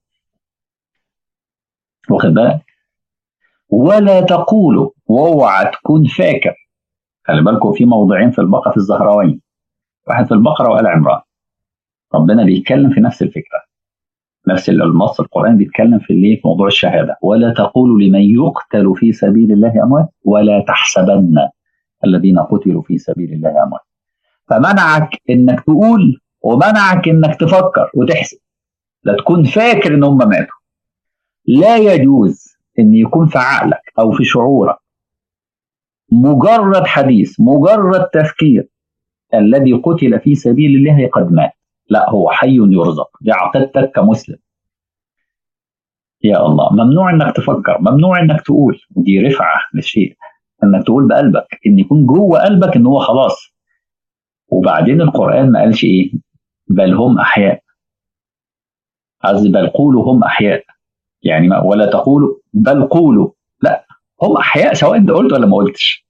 واخد بالك ولا تقولوا واوعى تكون فاكر خلي بالكم في موضعين في البقره في الزهراوين واحد في البقره وال عمران ربنا بيتكلم في نفس الفكره نفس النص القران بيتكلم في الايه في موضوع الشهاده ولا تقولوا لمن يقتل في سبيل الله اموات ولا تحسبن الذين قتلوا في سبيل الله اموات فمنعك انك تقول ومنعك انك تفكر وتحسب لا تكون فاكر ان هم ماتوا لا يجوز ان يكون في عقلك او في شعورك مجرد حديث مجرد تفكير الذي قتل في سبيل الله قد مات لا هو حي يرزق دي عقيدتك كمسلم يا الله ممنوع انك تفكر ممنوع انك تقول ودي رفعه للشيء انك تقول بقلبك ان يكون جوه قلبك ان هو خلاص وبعدين القران ما قالش ايه بل هم احياء قصدي بل قولوا هم احياء يعني ما ولا تقولوا بل قولوا لا هم احياء سواء انت قلت ولا ما قلتش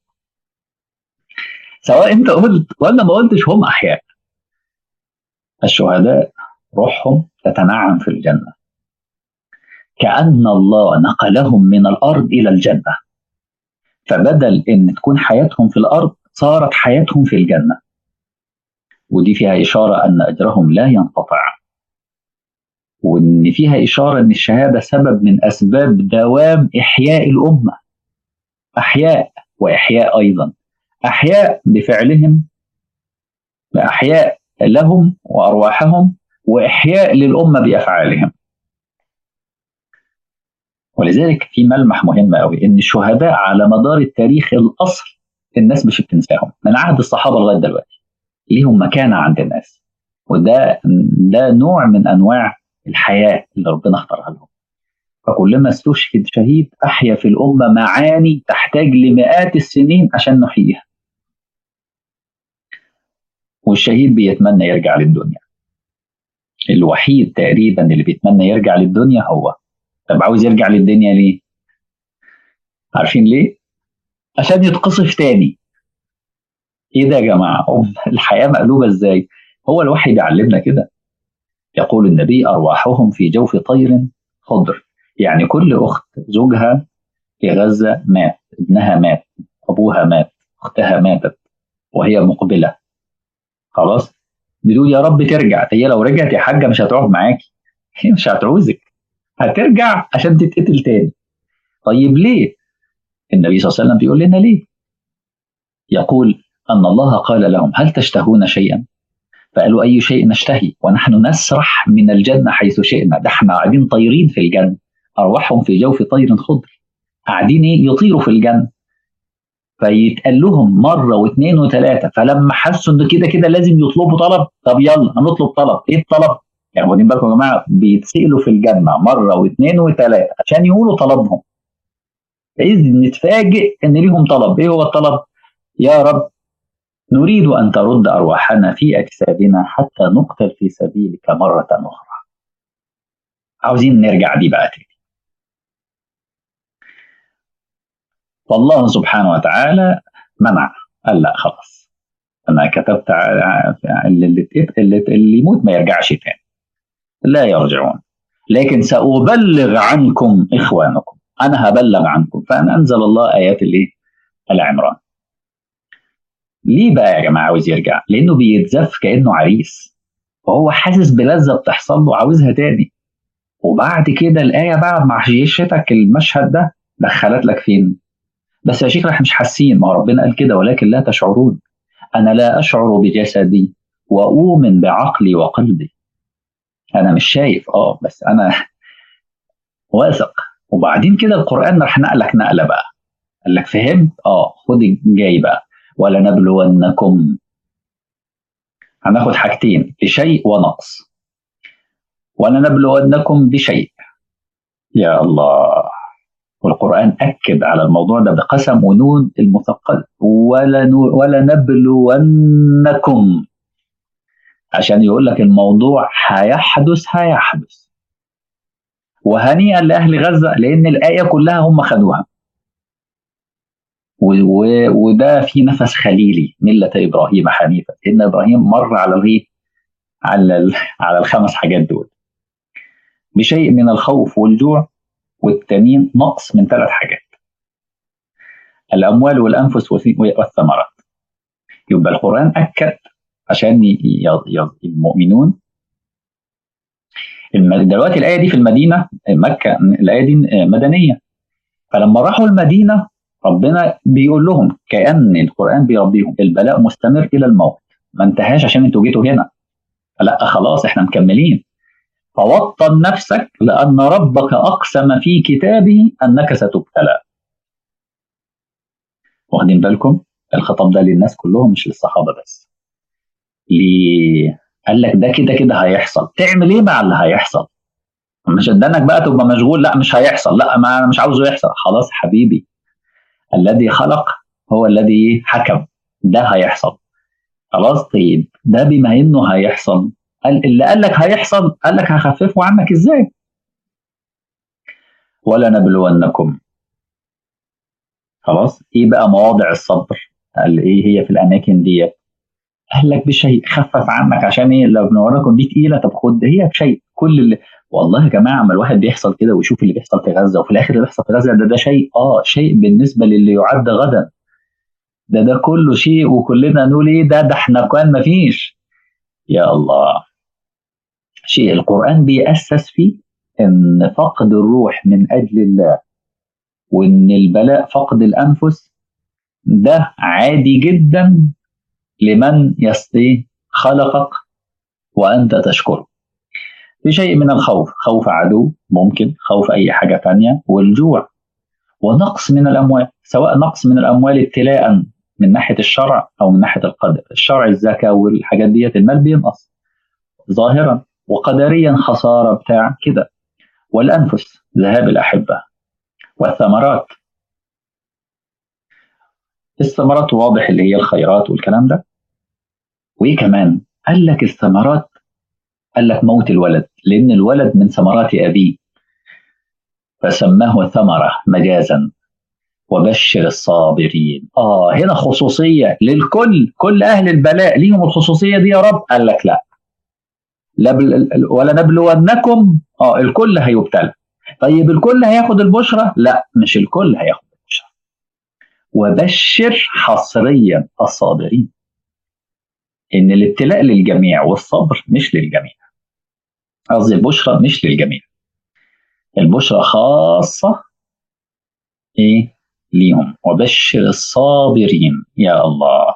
سواء انت قلت ولا ما قلتش هم احياء الشهداء روحهم تتنعم في الجنه كأن الله نقلهم من الأرض إلى الجنة فبدل ان تكون حياتهم في الارض صارت حياتهم في الجنه ودي فيها اشاره ان اجرهم لا ينقطع وان فيها اشاره ان الشهاده سبب من اسباب دوام احياء الامه احياء واحياء ايضا احياء بفعلهم احياء لهم وارواحهم واحياء للامه بافعالهم ولذلك في ملمح مهم قوي ان الشهداء على مدار التاريخ الاصل الناس مش بتنساهم من عهد الصحابه لغايه دلوقتي ليهم مكانه عند الناس وده ده نوع من انواع الحياه اللي ربنا اختارها لهم فكلما استشهد شهيد احيا في الامه معاني تحتاج لمئات السنين عشان نحييها والشهيد بيتمنى يرجع للدنيا الوحيد تقريبا اللي بيتمنى يرجع للدنيا هو طب عاوز يرجع للدنيا ليه؟ عارفين ليه؟ عشان يتقصف تاني ايه ده يا جماعه؟ الحياه مقلوبه ازاي؟ هو الوحي بيعلمنا كده يقول النبي ارواحهم في جوف طير خضر يعني كل اخت زوجها في غزه مات ابنها مات ابوها مات اختها ماتت وهي مقبله خلاص بتقول يا رب ترجع هي لو رجعت يا حاجه مش هتقعد معاكي هي مش هتعوزك هترجع عشان تتقتل تاني طيب ليه النبي صلى الله عليه وسلم بيقول لنا ليه يقول أن الله قال لهم هل تشتهون شيئا فقالوا أي شيء نشتهي ونحن نسرح من الجنة حيث شئنا ده احنا قاعدين طايرين في الجنة أرواحهم في جوف طير خضر قاعدين ايه يطيروا في الجنة فيتقال لهم مرة واثنين وثلاثة فلما حسوا إن كده كده لازم يطلبوا طلب طب يلا هنطلب طلب إيه الطلب؟ يعني واخدين بالكم يا جماعه بيتسالوا في الجنه مره واثنين وثلاثه عشان يقولوا طلبهم اذ نتفاجئ ان ليهم طلب ايه هو الطلب يا رب نريد ان ترد ارواحنا في اجسادنا حتى نقتل في سبيلك مره اخرى عاوزين نرجع دي بقى تاني فالله سبحانه وتعالى منع قال لا خلاص انا كتبت اللي, اللي, اللي يموت ما يرجعش تاني لا يرجعون لكن سأبلغ عنكم إخوانكم انا هبلغ عنكم فانا انزل الله ايات الايه العمران ليه بقى يا جماعه عاوز يرجع لانه بيتزف كانه عريس وهو حاسس بلذه بتحصل له عاوزها تاني وبعد كده الايه بعد ما عيشتك المشهد ده دخلت لك فين بس يا شيخ احنا مش حاسين ما ربنا قال كده ولكن لا تشعرون انا لا اشعر بجسدي واؤمن بعقلي وقلبي انا مش شايف اه بس انا واثق وبعدين كده القران راح نقلك نقله بقى قال لك فهمت اه خد جاي بقى ولنبلونكم هناخد حاجتين بشيء ونقص ولنبلونكم بشيء يا الله والقرآن أكد على الموضوع ده بقسم ونون المثقل ولنبلونكم عشان يقول لك الموضوع هيحدث هيحدث وهنيئا لأهل غزة لأن الآية كلها هم خدوها وده في نفس خليلي ملة إبراهيم حنيفة إن إبراهيم مر على الغيث على على الخمس حاجات دول بشيء من الخوف والجوع والتانيين نقص من ثلاث حاجات الأموال والأنفس والثمرات يبقى القرآن أكد عشان المؤمنون دلوقتي الآية دي في المدينة مكة الآية دي مدنية فلما راحوا المدينة ربنا بيقول لهم كأن القرآن بيربيهم البلاء مستمر إلى الموت ما انتهاش عشان انتوا جيتوا هنا لا خلاص احنا مكملين فوطن نفسك لأن ربك أقسم في كتابه أنك ستبتلى واخدين بالكم الخطاب ده للناس كلهم مش للصحابة بس ليه قال لك ده كده كده هيحصل تعمل ايه مع اللي هيحصل مش ادانك بقى تبقى مشغول لا مش هيحصل لا ما انا مش عاوزه يحصل خلاص حبيبي الذي خلق هو الذي حكم ده هيحصل خلاص طيب ده بما انه هيحصل قال اللي قال لك هيحصل قال لك هخففه عنك ازاي ولا نبلونكم خلاص ايه بقى مواضع الصبر قال ايه هي في الاماكن ديت قال لك بشيء خفف عنك عشان ايه لو بنوراكم دي تقيله طب خد هي بشيء كل اللي والله يا جماعه اما الواحد بيحصل كده ويشوف اللي بيحصل في غزه وفي الاخر اللي بيحصل في غزه ده ده شيء اه شيء بالنسبه للي يعد غدا ده ده كله شيء وكلنا نقول ايه ده ده احنا كان ما فيش يا الله شيء القران بيأسس فيه ان فقد الروح من اجل الله وان البلاء فقد الانفس ده عادي جدا لمن يستطيع خلقك وانت تشكره في شيء من الخوف خوف عدو ممكن خوف أي حاجة ثانية والجوع ونقص من الأموال سواء نقص من الأموال ابتلاء من ناحية الشرع أو من ناحية القدر الشرع الزكاة والحاجات ديت المال بينقص ظاهرا وقدريا خسارة بتاع كده والأنفس ذهاب الأحبة والثمرات الثمرات واضح اللي هي الخيرات والكلام ده وايه كمان قال لك الثمرات قال لك موت الولد لأن الولد من ثمرات أبيه فسماه ثمرة مجازا وبشر الصابرين آه هنا خصوصية للكل كل أهل البلاء ليهم الخصوصية دي يا رب قال لك لا ولا نبلونكم اه الكل هيبتلى طيب الكل هياخد البشرة لا مش الكل هياخد البشرة وبشر حصريا الصابرين ان الابتلاء للجميع والصبر مش للجميع قصدي البشرى مش للجميع البشرى خاصة إيه ليهم وبشر الصابرين يا الله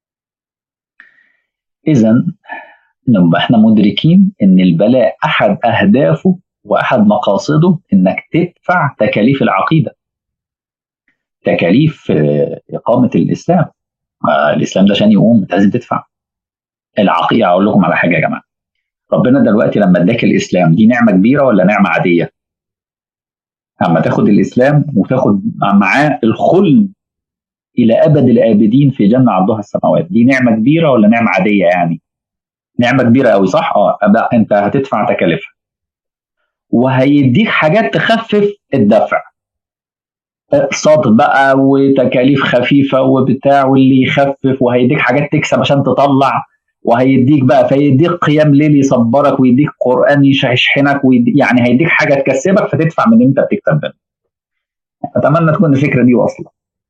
إذا نبقى احنا مدركين إن البلاء أحد أهدافه وأحد مقاصده إنك تدفع تكاليف العقيدة تكاليف آه، إقامة الإسلام آه، الإسلام ده عشان يقوم لازم تدفع العقيدة أقول لكم على حاجة يا جماعة ربنا دلوقتي لما اداك الاسلام دي نعمه كبيره ولا نعمه عاديه؟ اما تاخد الاسلام وتاخد معاه الخلد الى ابد الابدين في جنه عرضها السماوات دي نعمه كبيره ولا نعمه عاديه يعني؟ نعمه كبيره قوي صح؟ اه انت هتدفع تكاليفها وهيديك حاجات تخفف الدفع اقساط بقى وتكاليف خفيفه وبتاع واللي يخفف وهيديك حاجات تكسب عشان تطلع وهيديك بقى فيديك قيام ليل يصبرك ويديك قران يشحنك ويديك يعني هيديك حاجه تكسبك فتدفع من انت بتكسب منه اتمنى تكون الفكره دي واصله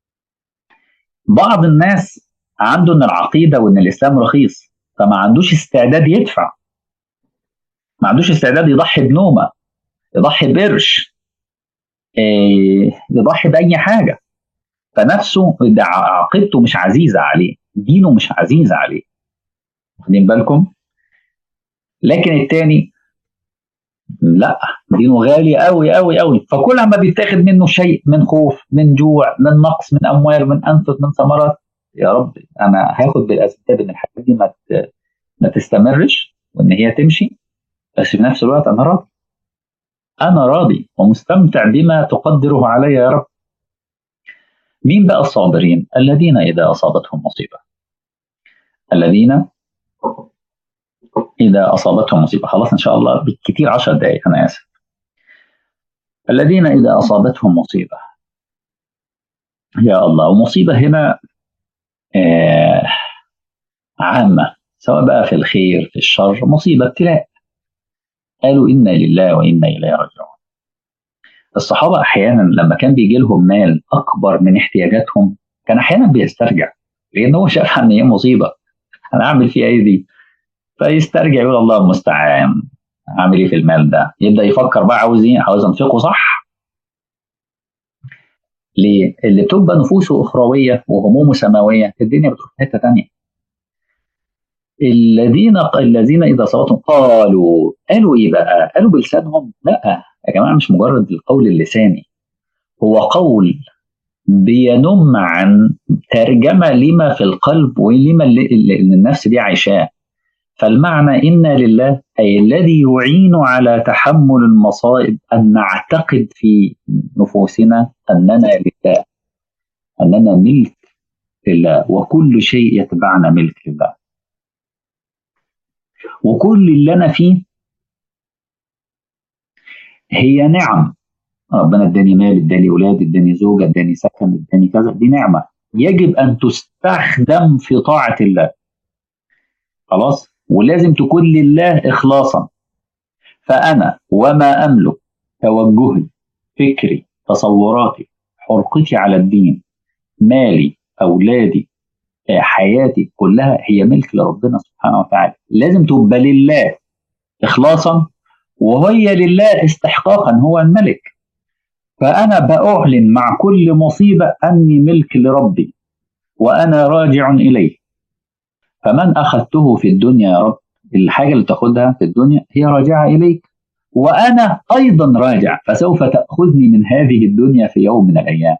بعض الناس عنده ان العقيده وان الاسلام رخيص فما عندوش استعداد يدفع ما عندوش استعداد يضحي بنومه يضحي بقرش إيه يضحي باي حاجه فنفسه عقيدته مش عزيزه عليه دينه مش عزيز عليه واخدين بالكم لكن التاني لا دينه غالي قوي قوي قوي فكل ما بيتاخد منه شيء من خوف من جوع من نقص من اموال من انفس من ثمرات يا رب انا هاخد بالاسباب ان الحاجات دي ما ما تستمرش وان هي تمشي بس في نفس الوقت انا راضي انا راضي ومستمتع بما تقدره علي يا رب مين بقى الصابرين الذين اذا اصابتهم مصيبه الذين إذا أصابتهم مصيبة خلاص إن شاء الله بالكثير عشر دقائق أنا آسف الذين إذا أصابتهم مصيبة يا الله ومصيبة هنا آه عامة سواء بقى في الخير في الشر مصيبة ابتلاء قالوا إنا لله وإنا إليه راجعون الصحابة أحيانا لما كان بيجي لهم مال أكبر من احتياجاتهم كان أحيانا بيسترجع لأن هو شاف إن هي مصيبة أنا أعمل فيها إيه دي فيسترجع يقول الله المستعان اعمل ايه في المال ده يبدا يفكر بقى عاوز ايه عاوز انفقه صح ليه اللي بتبقى نفوسه اخرويه وهمومه سماويه الدنيا بتروح في حته ثانيه الذين الذين اذا صوتهم قالوا قالوا ايه بقى؟ قالوا بلسانهم لا يا جماعه مش مجرد القول اللساني هو قول بينم عن ترجمه لما في القلب ولما اللي, اللي النفس دي عايشاه فالمعنى إنا لله أي الذي يعين على تحمل المصائب أن نعتقد في نفوسنا أننا لله أننا ملك لله وكل شيء يتبعنا ملك لله وكل اللي أنا فيه هي نعم ربنا اداني مال اداني اولاد اداني زوجه اداني سكن اداني كذا دي نعمه يجب ان تستخدم في طاعه الله خلاص ولازم تكون لله إخلاصا فأنا وما أملك توجهي فكري تصوراتي حرقتي على الدين مالي أولادي حياتي كلها هي ملك لربنا سبحانه وتعالى لازم تبقى لله إخلاصا وهي لله استحقاقا هو الملك فأنا بأعلن مع كل مصيبة أني ملك لربي وأنا راجع إليه فمن أخذته في الدنيا يا رب الحاجة اللي تاخدها في الدنيا هي راجعة إليك وأنا أيضا راجع فسوف تأخذني من هذه الدنيا في يوم من الأيام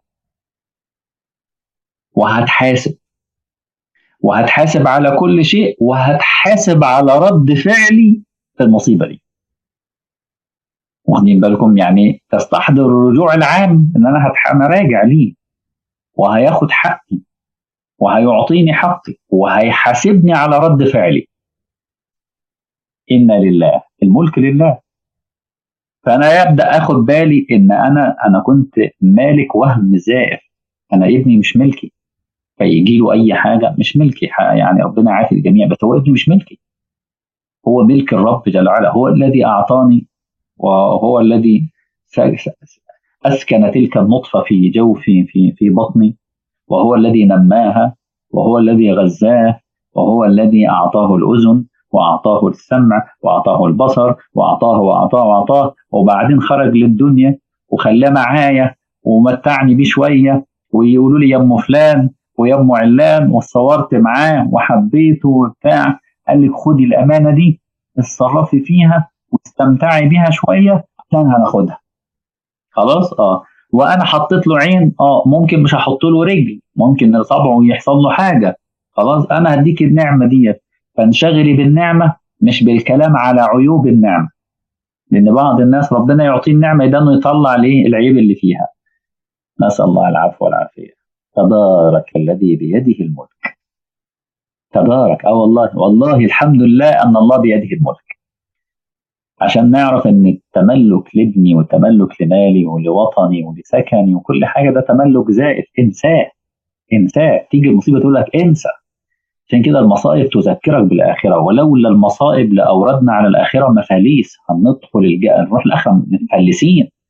وهتحاسب وهتحاسب على كل شيء وهتحاسب على رد فعلي في المصيبة دي واخدين بالكم يعني تستحضر الرجوع العام ان انا انا راجع ليه وهياخد حقي وهيعطيني حقي وهيحاسبني على رد فعلي إنا لله الملك لله فأنا يبدأ أخد بالي إن أنا أنا كنت مالك وهم زائف أنا ابني مش ملكي فيجي له أي حاجة مش ملكي يعني ربنا عافي الجميع بس هو ابني مش ملكي هو ملك الرب جل وعلا هو الذي أعطاني وهو الذي أسكن تلك النطفة في جوفي في في بطني وهو الذي نماها وهو الذي غذاه وهو الذي أعطاه الأذن وأعطاه السمع وأعطاه البصر وأعطاه وأعطاه وأعطاه وبعدين خرج للدنيا وخلاه معايا ومتعني بيه شوية ويقولوا لي يا أم فلان ويا أم علان وصورت معاه وحبيته وبتاع قال لك خدي الأمانة دي اتصرفي فيها واستمتعي بيها شوية عشان هناخدها خلاص اه وانا حطيت له عين اه ممكن مش هحط له رجل ممكن صبعه يحصل له حاجه خلاص انا هديك النعمه ديت فانشغلي بالنعمه مش بالكلام على عيوب النعمه لان بعض الناس ربنا يعطيه النعمه ده انه يطلع ليه العيب اللي فيها نسال الله العفو والعافيه تبارك الذي بيده الملك تبارك اه والله والله الحمد لله ان الله بيده الملك عشان نعرف ان التملك لابني والتملك لمالي ولوطني ولسكني وكل حاجه ده تملك زائف انساه انساه تيجي المصيبه تقول لك انسى عشان كده المصائب تذكرك بالاخره ولولا المصائب لاوردنا على الاخره مفاليس هندخل الج... نروح الاخره مفلسين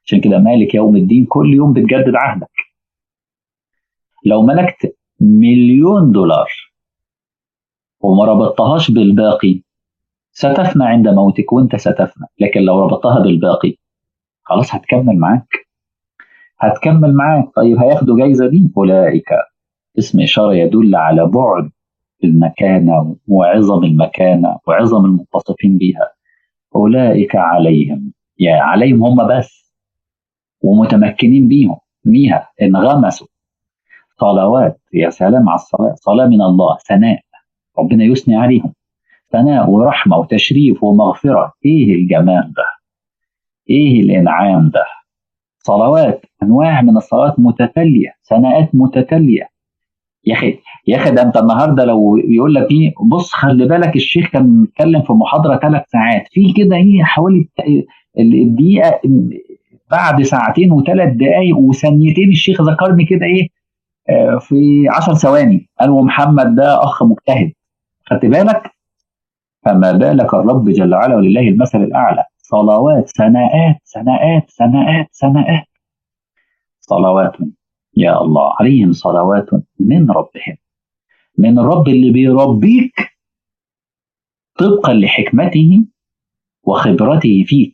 عشان كده مالك يوم الدين كل يوم بتجدد عهدك لو ملكت مليون دولار وما ربطتهاش بالباقي ستفنى عند موتك وانت ستفنى لكن لو ربطتها بالباقي خلاص هتكمل معاك هتكمل معاك طيب هياخدوا جايزة دي أولئك اسم إشارة يدل على بعد المكانة وعظم المكانة وعظم المتصفين بها أولئك عليهم يا عليهم هم بس ومتمكنين بيهم بيها انغمسوا صلوات يا سلام على الصلاة صلاة من الله ثناء ربنا يثني عليهم ثناء ورحمة وتشريف ومغفرة إيه الجمال ده إيه الإنعام ده صلوات أنواع من الصلوات متتالية ثناءات متتالية يا أخي يا أخي ده أنت النهاردة لو يقول لك إيه بص خلي بالك الشيخ كان بيتكلم في محاضرة ثلاث ساعات في كده إيه حوالي الدقيقة بعد ساعتين وثلاث دقايق وثانيتين الشيخ ذكرني كده إيه في 10 ثواني قال ومحمد ده اخ مجتهد خدت بالك فما بالك الرب جل وعلا ولله المثل الاعلى صلوات ثناءات ثناءات ثناءات ثناءات صلوات يا الله عليهم صلوات من ربهم من الرب اللي بيربيك طبقا لحكمته وخبرته فيك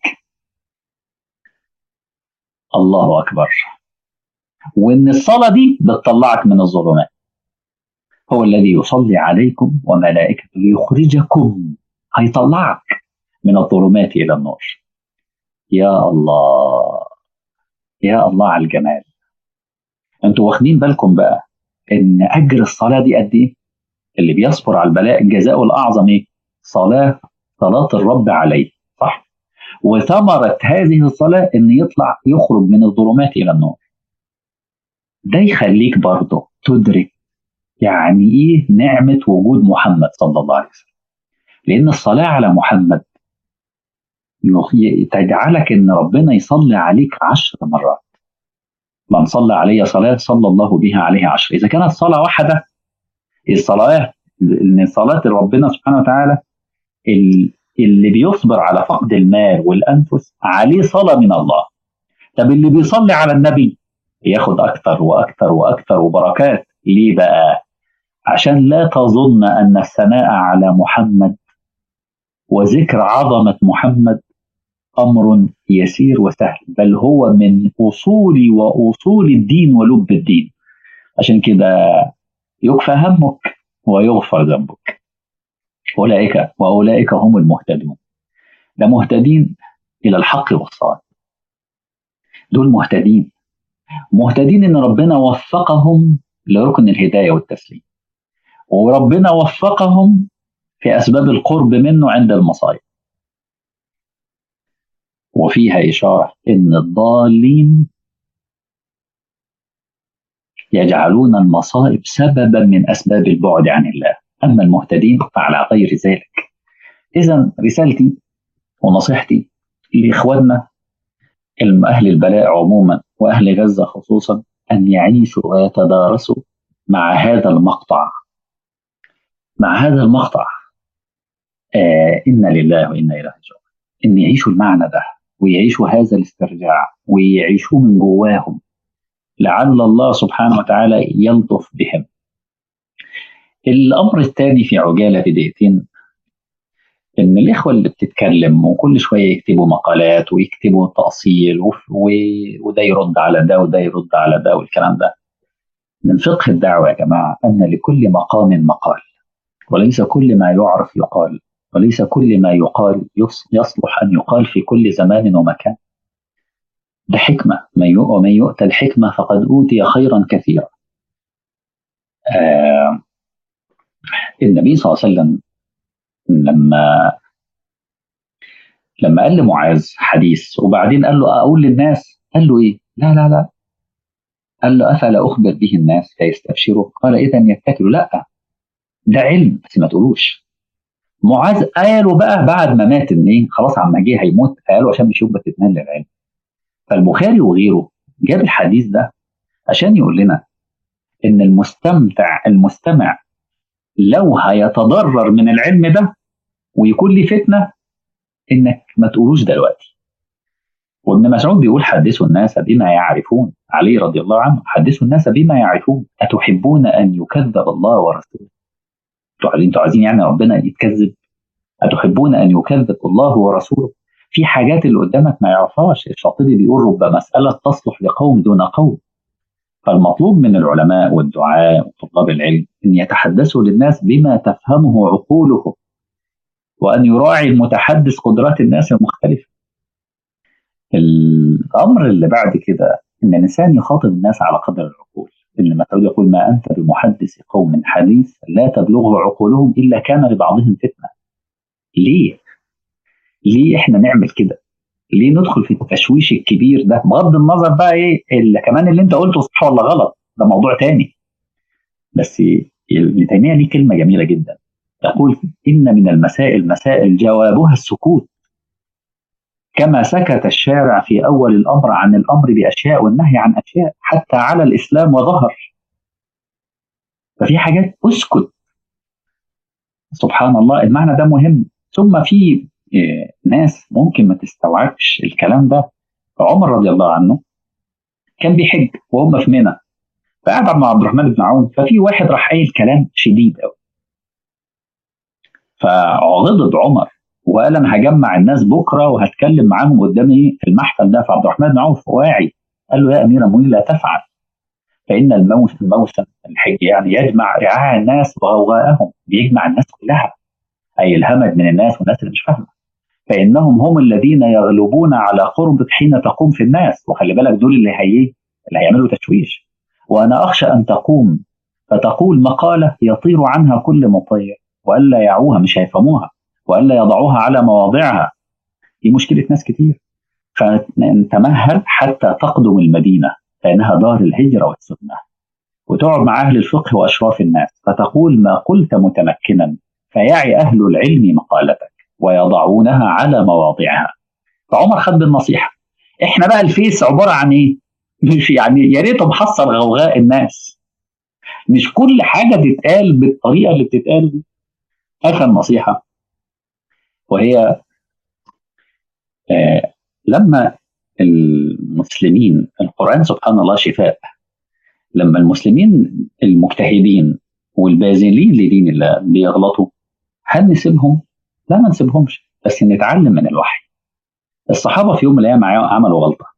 الله اكبر وان الصلاه دي بتطلعك من الظلمات هو الذي يصلي عليكم وملائكته ليخرجكم هيطلعك من الظلمات الى النور يا الله يا الله على الجمال انتوا واخدين بالكم بقى ان اجر الصلاه دي قد ايه اللي بيصبر على البلاء الجزاء الاعظم ايه صلاه صلاه الرب عليه صح وثمره هذه الصلاه ان يطلع يخرج من الظلمات الى النور ده يخليك برضه تدرك يعني ايه نعمه وجود محمد صلى الله عليه وسلم لان الصلاه على محمد تجعلك ان ربنا يصلي عليك عشر مرات من صلى علي صلاه صلى الله بها عليه عشر اذا كانت صلاه واحده الصلاه ان صلاه ربنا سبحانه وتعالى اللي بيصبر على فقد المال والانفس عليه صلاه من الله طب اللي بيصلي على النبي ياخد اكتر واكتر واكتر وبركات ليه بقى عشان لا تظن ان الثناء على محمد وذكر عظمه محمد امر يسير وسهل بل هو من اصول واصول الدين ولب الدين عشان كده يكفى همك ويغفر ذنبك اولئك واولئك هم المهتدون ده مهتدين الى الحق والصواب دول مهتدين مهتدين ان ربنا وفقهم لركن الهدايه والتسليم وربنا وفقهم في اسباب القرب منه عند المصائب وفيها اشاره ان الضالين يجعلون المصائب سببا من اسباب البعد عن الله اما المهتدين فعلى غير ذلك اذا رسالتي ونصيحتي لاخواننا اهل البلاء عموما واهل غزه خصوصا ان يعيشوا ويتدارسوا مع هذا المقطع مع هذا المقطع آه انا لله وانا اليه راجعون ان يعيشوا المعنى ده ويعيشوا هذا الاسترجاع ويعيشوه من جواهم لعل الله سبحانه وتعالى يلطف بهم الامر الثاني في عجاله في دقيقتين ان الاخوه اللي بتتكلم وكل شويه يكتبوا مقالات ويكتبوا تاصيل وده يرد على ده وده يرد على ده والكلام ده من فقه الدعوه يا جماعه ان لكل مقام مقال وليس كل ما يعرف يقال وليس كل ما يقال يصلح ان يقال في كل زمان ومكان ده حكمه من يؤتى الحكمه فقد اوتي خيرا كثيرا آه النبي صلى الله عليه وسلم لما لما قال لمعاذ حديث وبعدين قال له اقول للناس قال له ايه؟ لا لا لا قال له افلا اخبر به الناس فيستبشروا؟ قال اذا يتكلوا لا ده علم بس ما تقولوش معاذ قالوا بقى بعد ما مات ان ايه خلاص عما جه هيموت قالوا عشان مش يبقى تتمنى للعلم فالبخاري وغيره جاب الحديث ده عشان يقول لنا ان المستمتع المستمع لو هيتضرر من العلم ده ويكون لي فتنه انك ما تقولوش دلوقتي وابن مسعود بيقول حدثوا الناس بما يعرفون علي رضي الله عنه حدثوا الناس بما يعرفون أتحبون أن يكذب الله ورسوله انتوا عايزين انتوا عايزين يعني ربنا يتكذب أتحبون أن يكذب الله ورسوله في حاجات اللي قدامك ما يعرفهاش الشاطبي بيقول رب مسألة تصلح لقوم دون قوم فالمطلوب من العلماء والدعاء وطلاب العلم أن يتحدثوا للناس بما تفهمه عقولهم وأن يراعي المتحدث قدرات الناس المختلفة الأمر اللي بعد كده أن الإنسان يخاطب الناس على قدر العقول ابن مسعود يقول ما أنت بمحدث قوم حديث لا تبلغه عقولهم إلا كان لبعضهم فتنة ليه؟ ليه احنا نعمل كده؟ ليه ندخل في التشويش الكبير ده بغض النظر بقى ايه اللي كمان اللي انت قلته صح ولا غلط ده موضوع تاني بس ابن تيميه ليه كلمه جميله جدا يقول ان من المسائل مسائل جوابها السكوت كما سكت الشارع في اول الامر عن الامر باشياء والنهي عن اشياء حتى على الاسلام وظهر ففي حاجات اسكت سبحان الله المعنى ده مهم ثم في ناس ممكن ما تستوعبش الكلام ده عمر رضي الله عنه كان بيحج وهم في منى فقعد مع عبد الرحمن بن عوف ففي واحد راح قايل كلام شديد قوي فغضب عمر وقال انا هجمع الناس بكره وهتكلم معاهم قدامي في المحفل ده فعبد الرحمن بن عوف واعي قال له يا امير المؤمنين لا تفعل فان الموسم الموسم الحج يعني يجمع رعاع الناس وغوغاءهم بيجمع الناس كلها اي الهمج من الناس والناس اللي مش فاهمه فانهم هم الذين يغلبون على قربك حين تقوم في الناس وخلي بالك دول اللي هي اللي هيعملوا تشويش وانا اخشى ان تقوم فتقول مقاله يطير عنها كل مطير والا يعوها مش هيفهموها والا يضعوها على مواضعها دي مشكله ناس كتير فتمهل حتى تقدم المدينه فانها دار الهجره والسنه وتقعد مع اهل الفقه واشراف الناس فتقول ما قلت متمكنا فيعي اهل العلم مقالتك ويضعونها على مواضعها فعمر خد بالنصيحه احنا بقى الفيس عباره عن ايه مش يعني يا ريته محصل غوغاء الناس مش كل حاجه تتقال بالطريقه اللي بتتقال دي اخر نصيحه وهي آه لما المسلمين القران سبحان الله شفاء لما المسلمين المجتهدين والباذلين لدين الله بيغلطوا هل نسيبهم؟ لا ما نسيبهمش بس نتعلم من الوحي الصحابه في يوم من الايام عملوا غلطه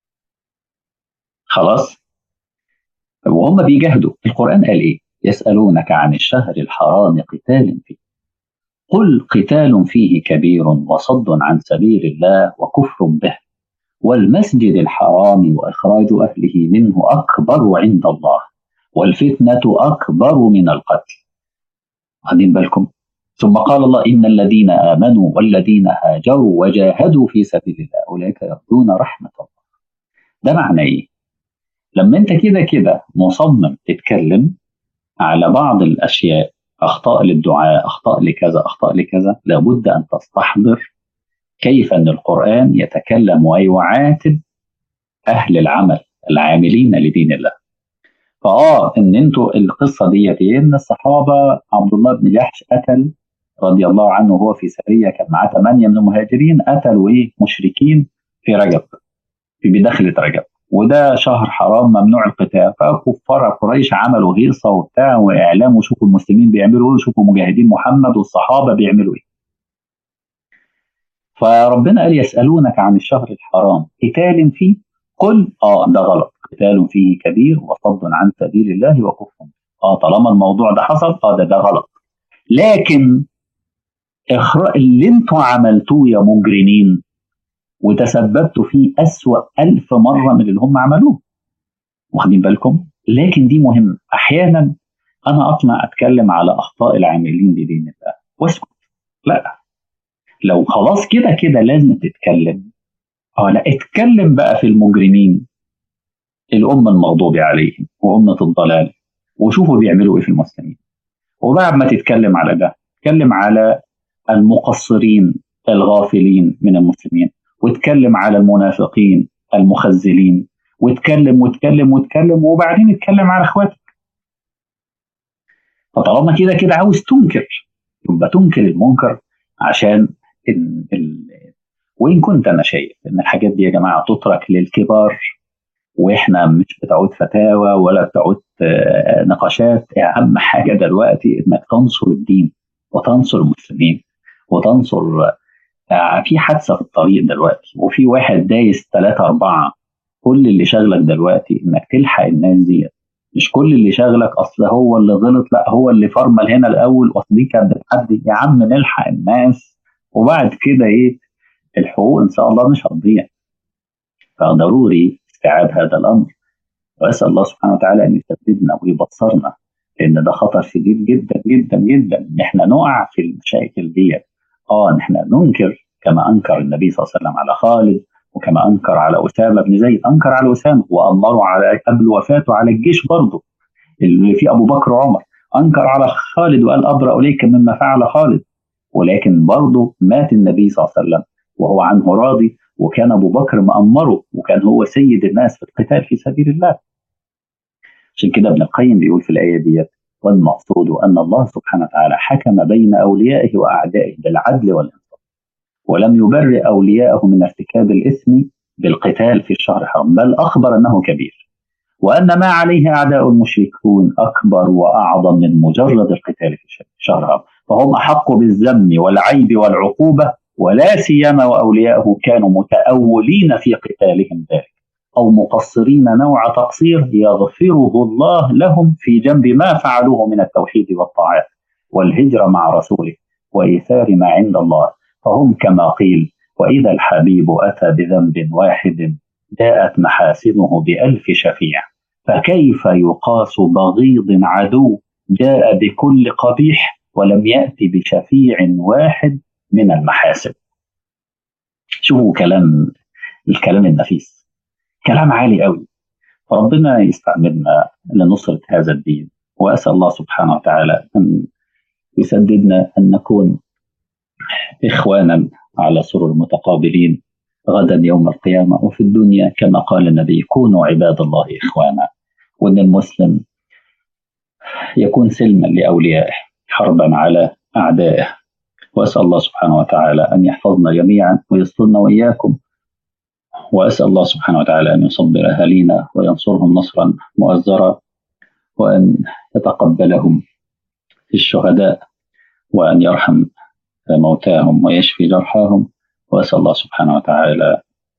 خلاص وهم بيجاهدوا القران قال ايه يسالونك عن الشهر الحرام قتال فيه قل قتال فيه كبير وصد عن سبيل الله وكفر به والمسجد الحرام واخراج اهله منه اكبر عند الله والفتنه اكبر من القتل واخدين بالكم ثم قال الله إن الذين آمنوا والذين هاجروا وجاهدوا في سبيل الله أولئك يرجون رحمة الله ده معنى إيه؟ لما أنت كده كده مصمم تتكلم على بعض الأشياء أخطاء للدعاء أخطاء لكذا أخطاء لكذا لابد أن تستحضر كيف أن القرآن يتكلم ويعاتب أهل العمل العاملين لدين الله فآه إن أنتوا القصة ديت إن الصحابة عبد الله بن جحش قتل رضي الله عنه وهو في سريه كان معاه ثمانيه من المهاجرين قتلوا ايه مشركين في رجب في بدخلة رجب وده شهر حرام ممنوع القتال فكفار قريش عملوا هيصه وبتاع واعلام وشوفوا المسلمين بيعملوا ايه وشوفوا مجاهدين محمد والصحابه بيعملوا ايه. فربنا قال يسالونك عن الشهر الحرام قتال فيه قل اه ده غلط قتال فيه كبير وصد عن سبيل الله وكفر اه طالما الموضوع ده حصل اه ده ده غلط لكن إخراء اللي انتوا عملتوه يا مجرمين وتسببتوا فيه أسوأ ألف مرة من اللي هم عملوه واخدين بالكم لكن دي مهم أحيانا أنا أطلع أتكلم على أخطاء العاملين لدين الله واسكت لا لو خلاص كده كده لازم تتكلم اه لا اتكلم بقى في المجرمين الأمة المغضوب عليهم وأمة الضلال وشوفوا بيعملوا إيه في المسلمين وبعد ما تتكلم على ده اتكلم على المقصرين الغافلين من المسلمين واتكلم على المنافقين المخزلين واتكلم واتكلم واتكلم وبعدين اتكلم على اخواتك فطالما كده كده عاوز تنكر يبقى تنكر المنكر عشان وإن كنت أنا شايف إن الحاجات دي يا جماعة تترك للكبار واحنا مش بتعود فتاوى ولا بتعود نقاشات اهم حاجه دلوقتي انك تنصر الدين وتنصر المسلمين وتنصر في حادثه في الطريق دلوقتي وفي واحد دايس ثلاثه اربعه كل اللي شغلك دلوقتي انك تلحق الناس دي مش كل اللي شغلك اصل هو اللي غلط لا هو اللي فرمل هنا الاول واصل دي كانت بتعدي يا عم نلحق الناس وبعد كده ايه الحقوق ان شاء الله مش هتضيع فضروري استيعاب هذا الامر واسال الله سبحانه وتعالى ان يسددنا ويبصرنا لان ده خطر شديد جدا جدا جدا ان احنا نقع في المشاكل ديت اه ان احنا ننكر كما انكر النبي صلى الله عليه وسلم على خالد وكما انكر على اسامه بن زيد انكر على اسامه وامره على قبل وفاته على الجيش برضه اللي فيه ابو بكر وعمر انكر على خالد وقال ابرا اليك مما فعل خالد ولكن برضه مات النبي صلى الله عليه وسلم وهو عنه راضي وكان ابو بكر مامره وكان هو سيد الناس في القتال في سبيل الله عشان كده ابن القيم بيقول في الايه ديت والمقصود ان الله سبحانه وتعالى حكم بين اوليائه واعدائه بالعدل والانصاف ولم يبرئ اولياءه من ارتكاب الاثم بالقتال في الشهر الحرام بل اخبر انه كبير وان ما عليه اعداء المشركون اكبر واعظم من مجرد القتال في الشهر الحرام فهم احق بالذم والعيب والعقوبه ولا سيما واولياءه كانوا متاولين في قتالهم ذلك او مقصرين نوع تقصير يغفره الله لهم في جنب ما فعلوه من التوحيد والطاعات والهجره مع رسوله وايثار ما عند الله فهم كما قيل واذا الحبيب اتى بذنب واحد جاءت محاسنه بألف شفيع فكيف يقاس بغيض عدو جاء بكل قبيح ولم يأتي بشفيع واحد من المحاسن شوفوا كلام الكلام النفيس كلام عالي قوي فربنا يستعملنا لنصرة هذا الدين وأسأل الله سبحانه وتعالى أن يسددنا أن نكون إخوانا على سرر متقابلين غدا يوم القيامة وفي الدنيا كما قال النبي كونوا عباد الله إخوانا وأن المسلم يكون سلما لأوليائه حربا على أعدائه وأسأل الله سبحانه وتعالى أن يحفظنا جميعا ويسترنا وإياكم وأسأل الله سبحانه وتعالى أن يصبر أهالينا وينصرهم نصرا مؤزرا وأن يتقبلهم في الشهداء وأن يرحم موتاهم ويشفي جرحاهم وأسأل الله سبحانه وتعالى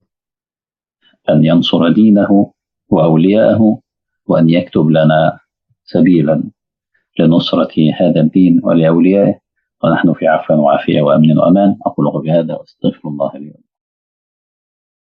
أن ينصر دينه وأولياءه وأن يكتب لنا سبيلا لنصرة هذا الدين ولأوليائه ونحن في عفو وعافية وأمن وأمان أقول بهذا وأستغفر الله لي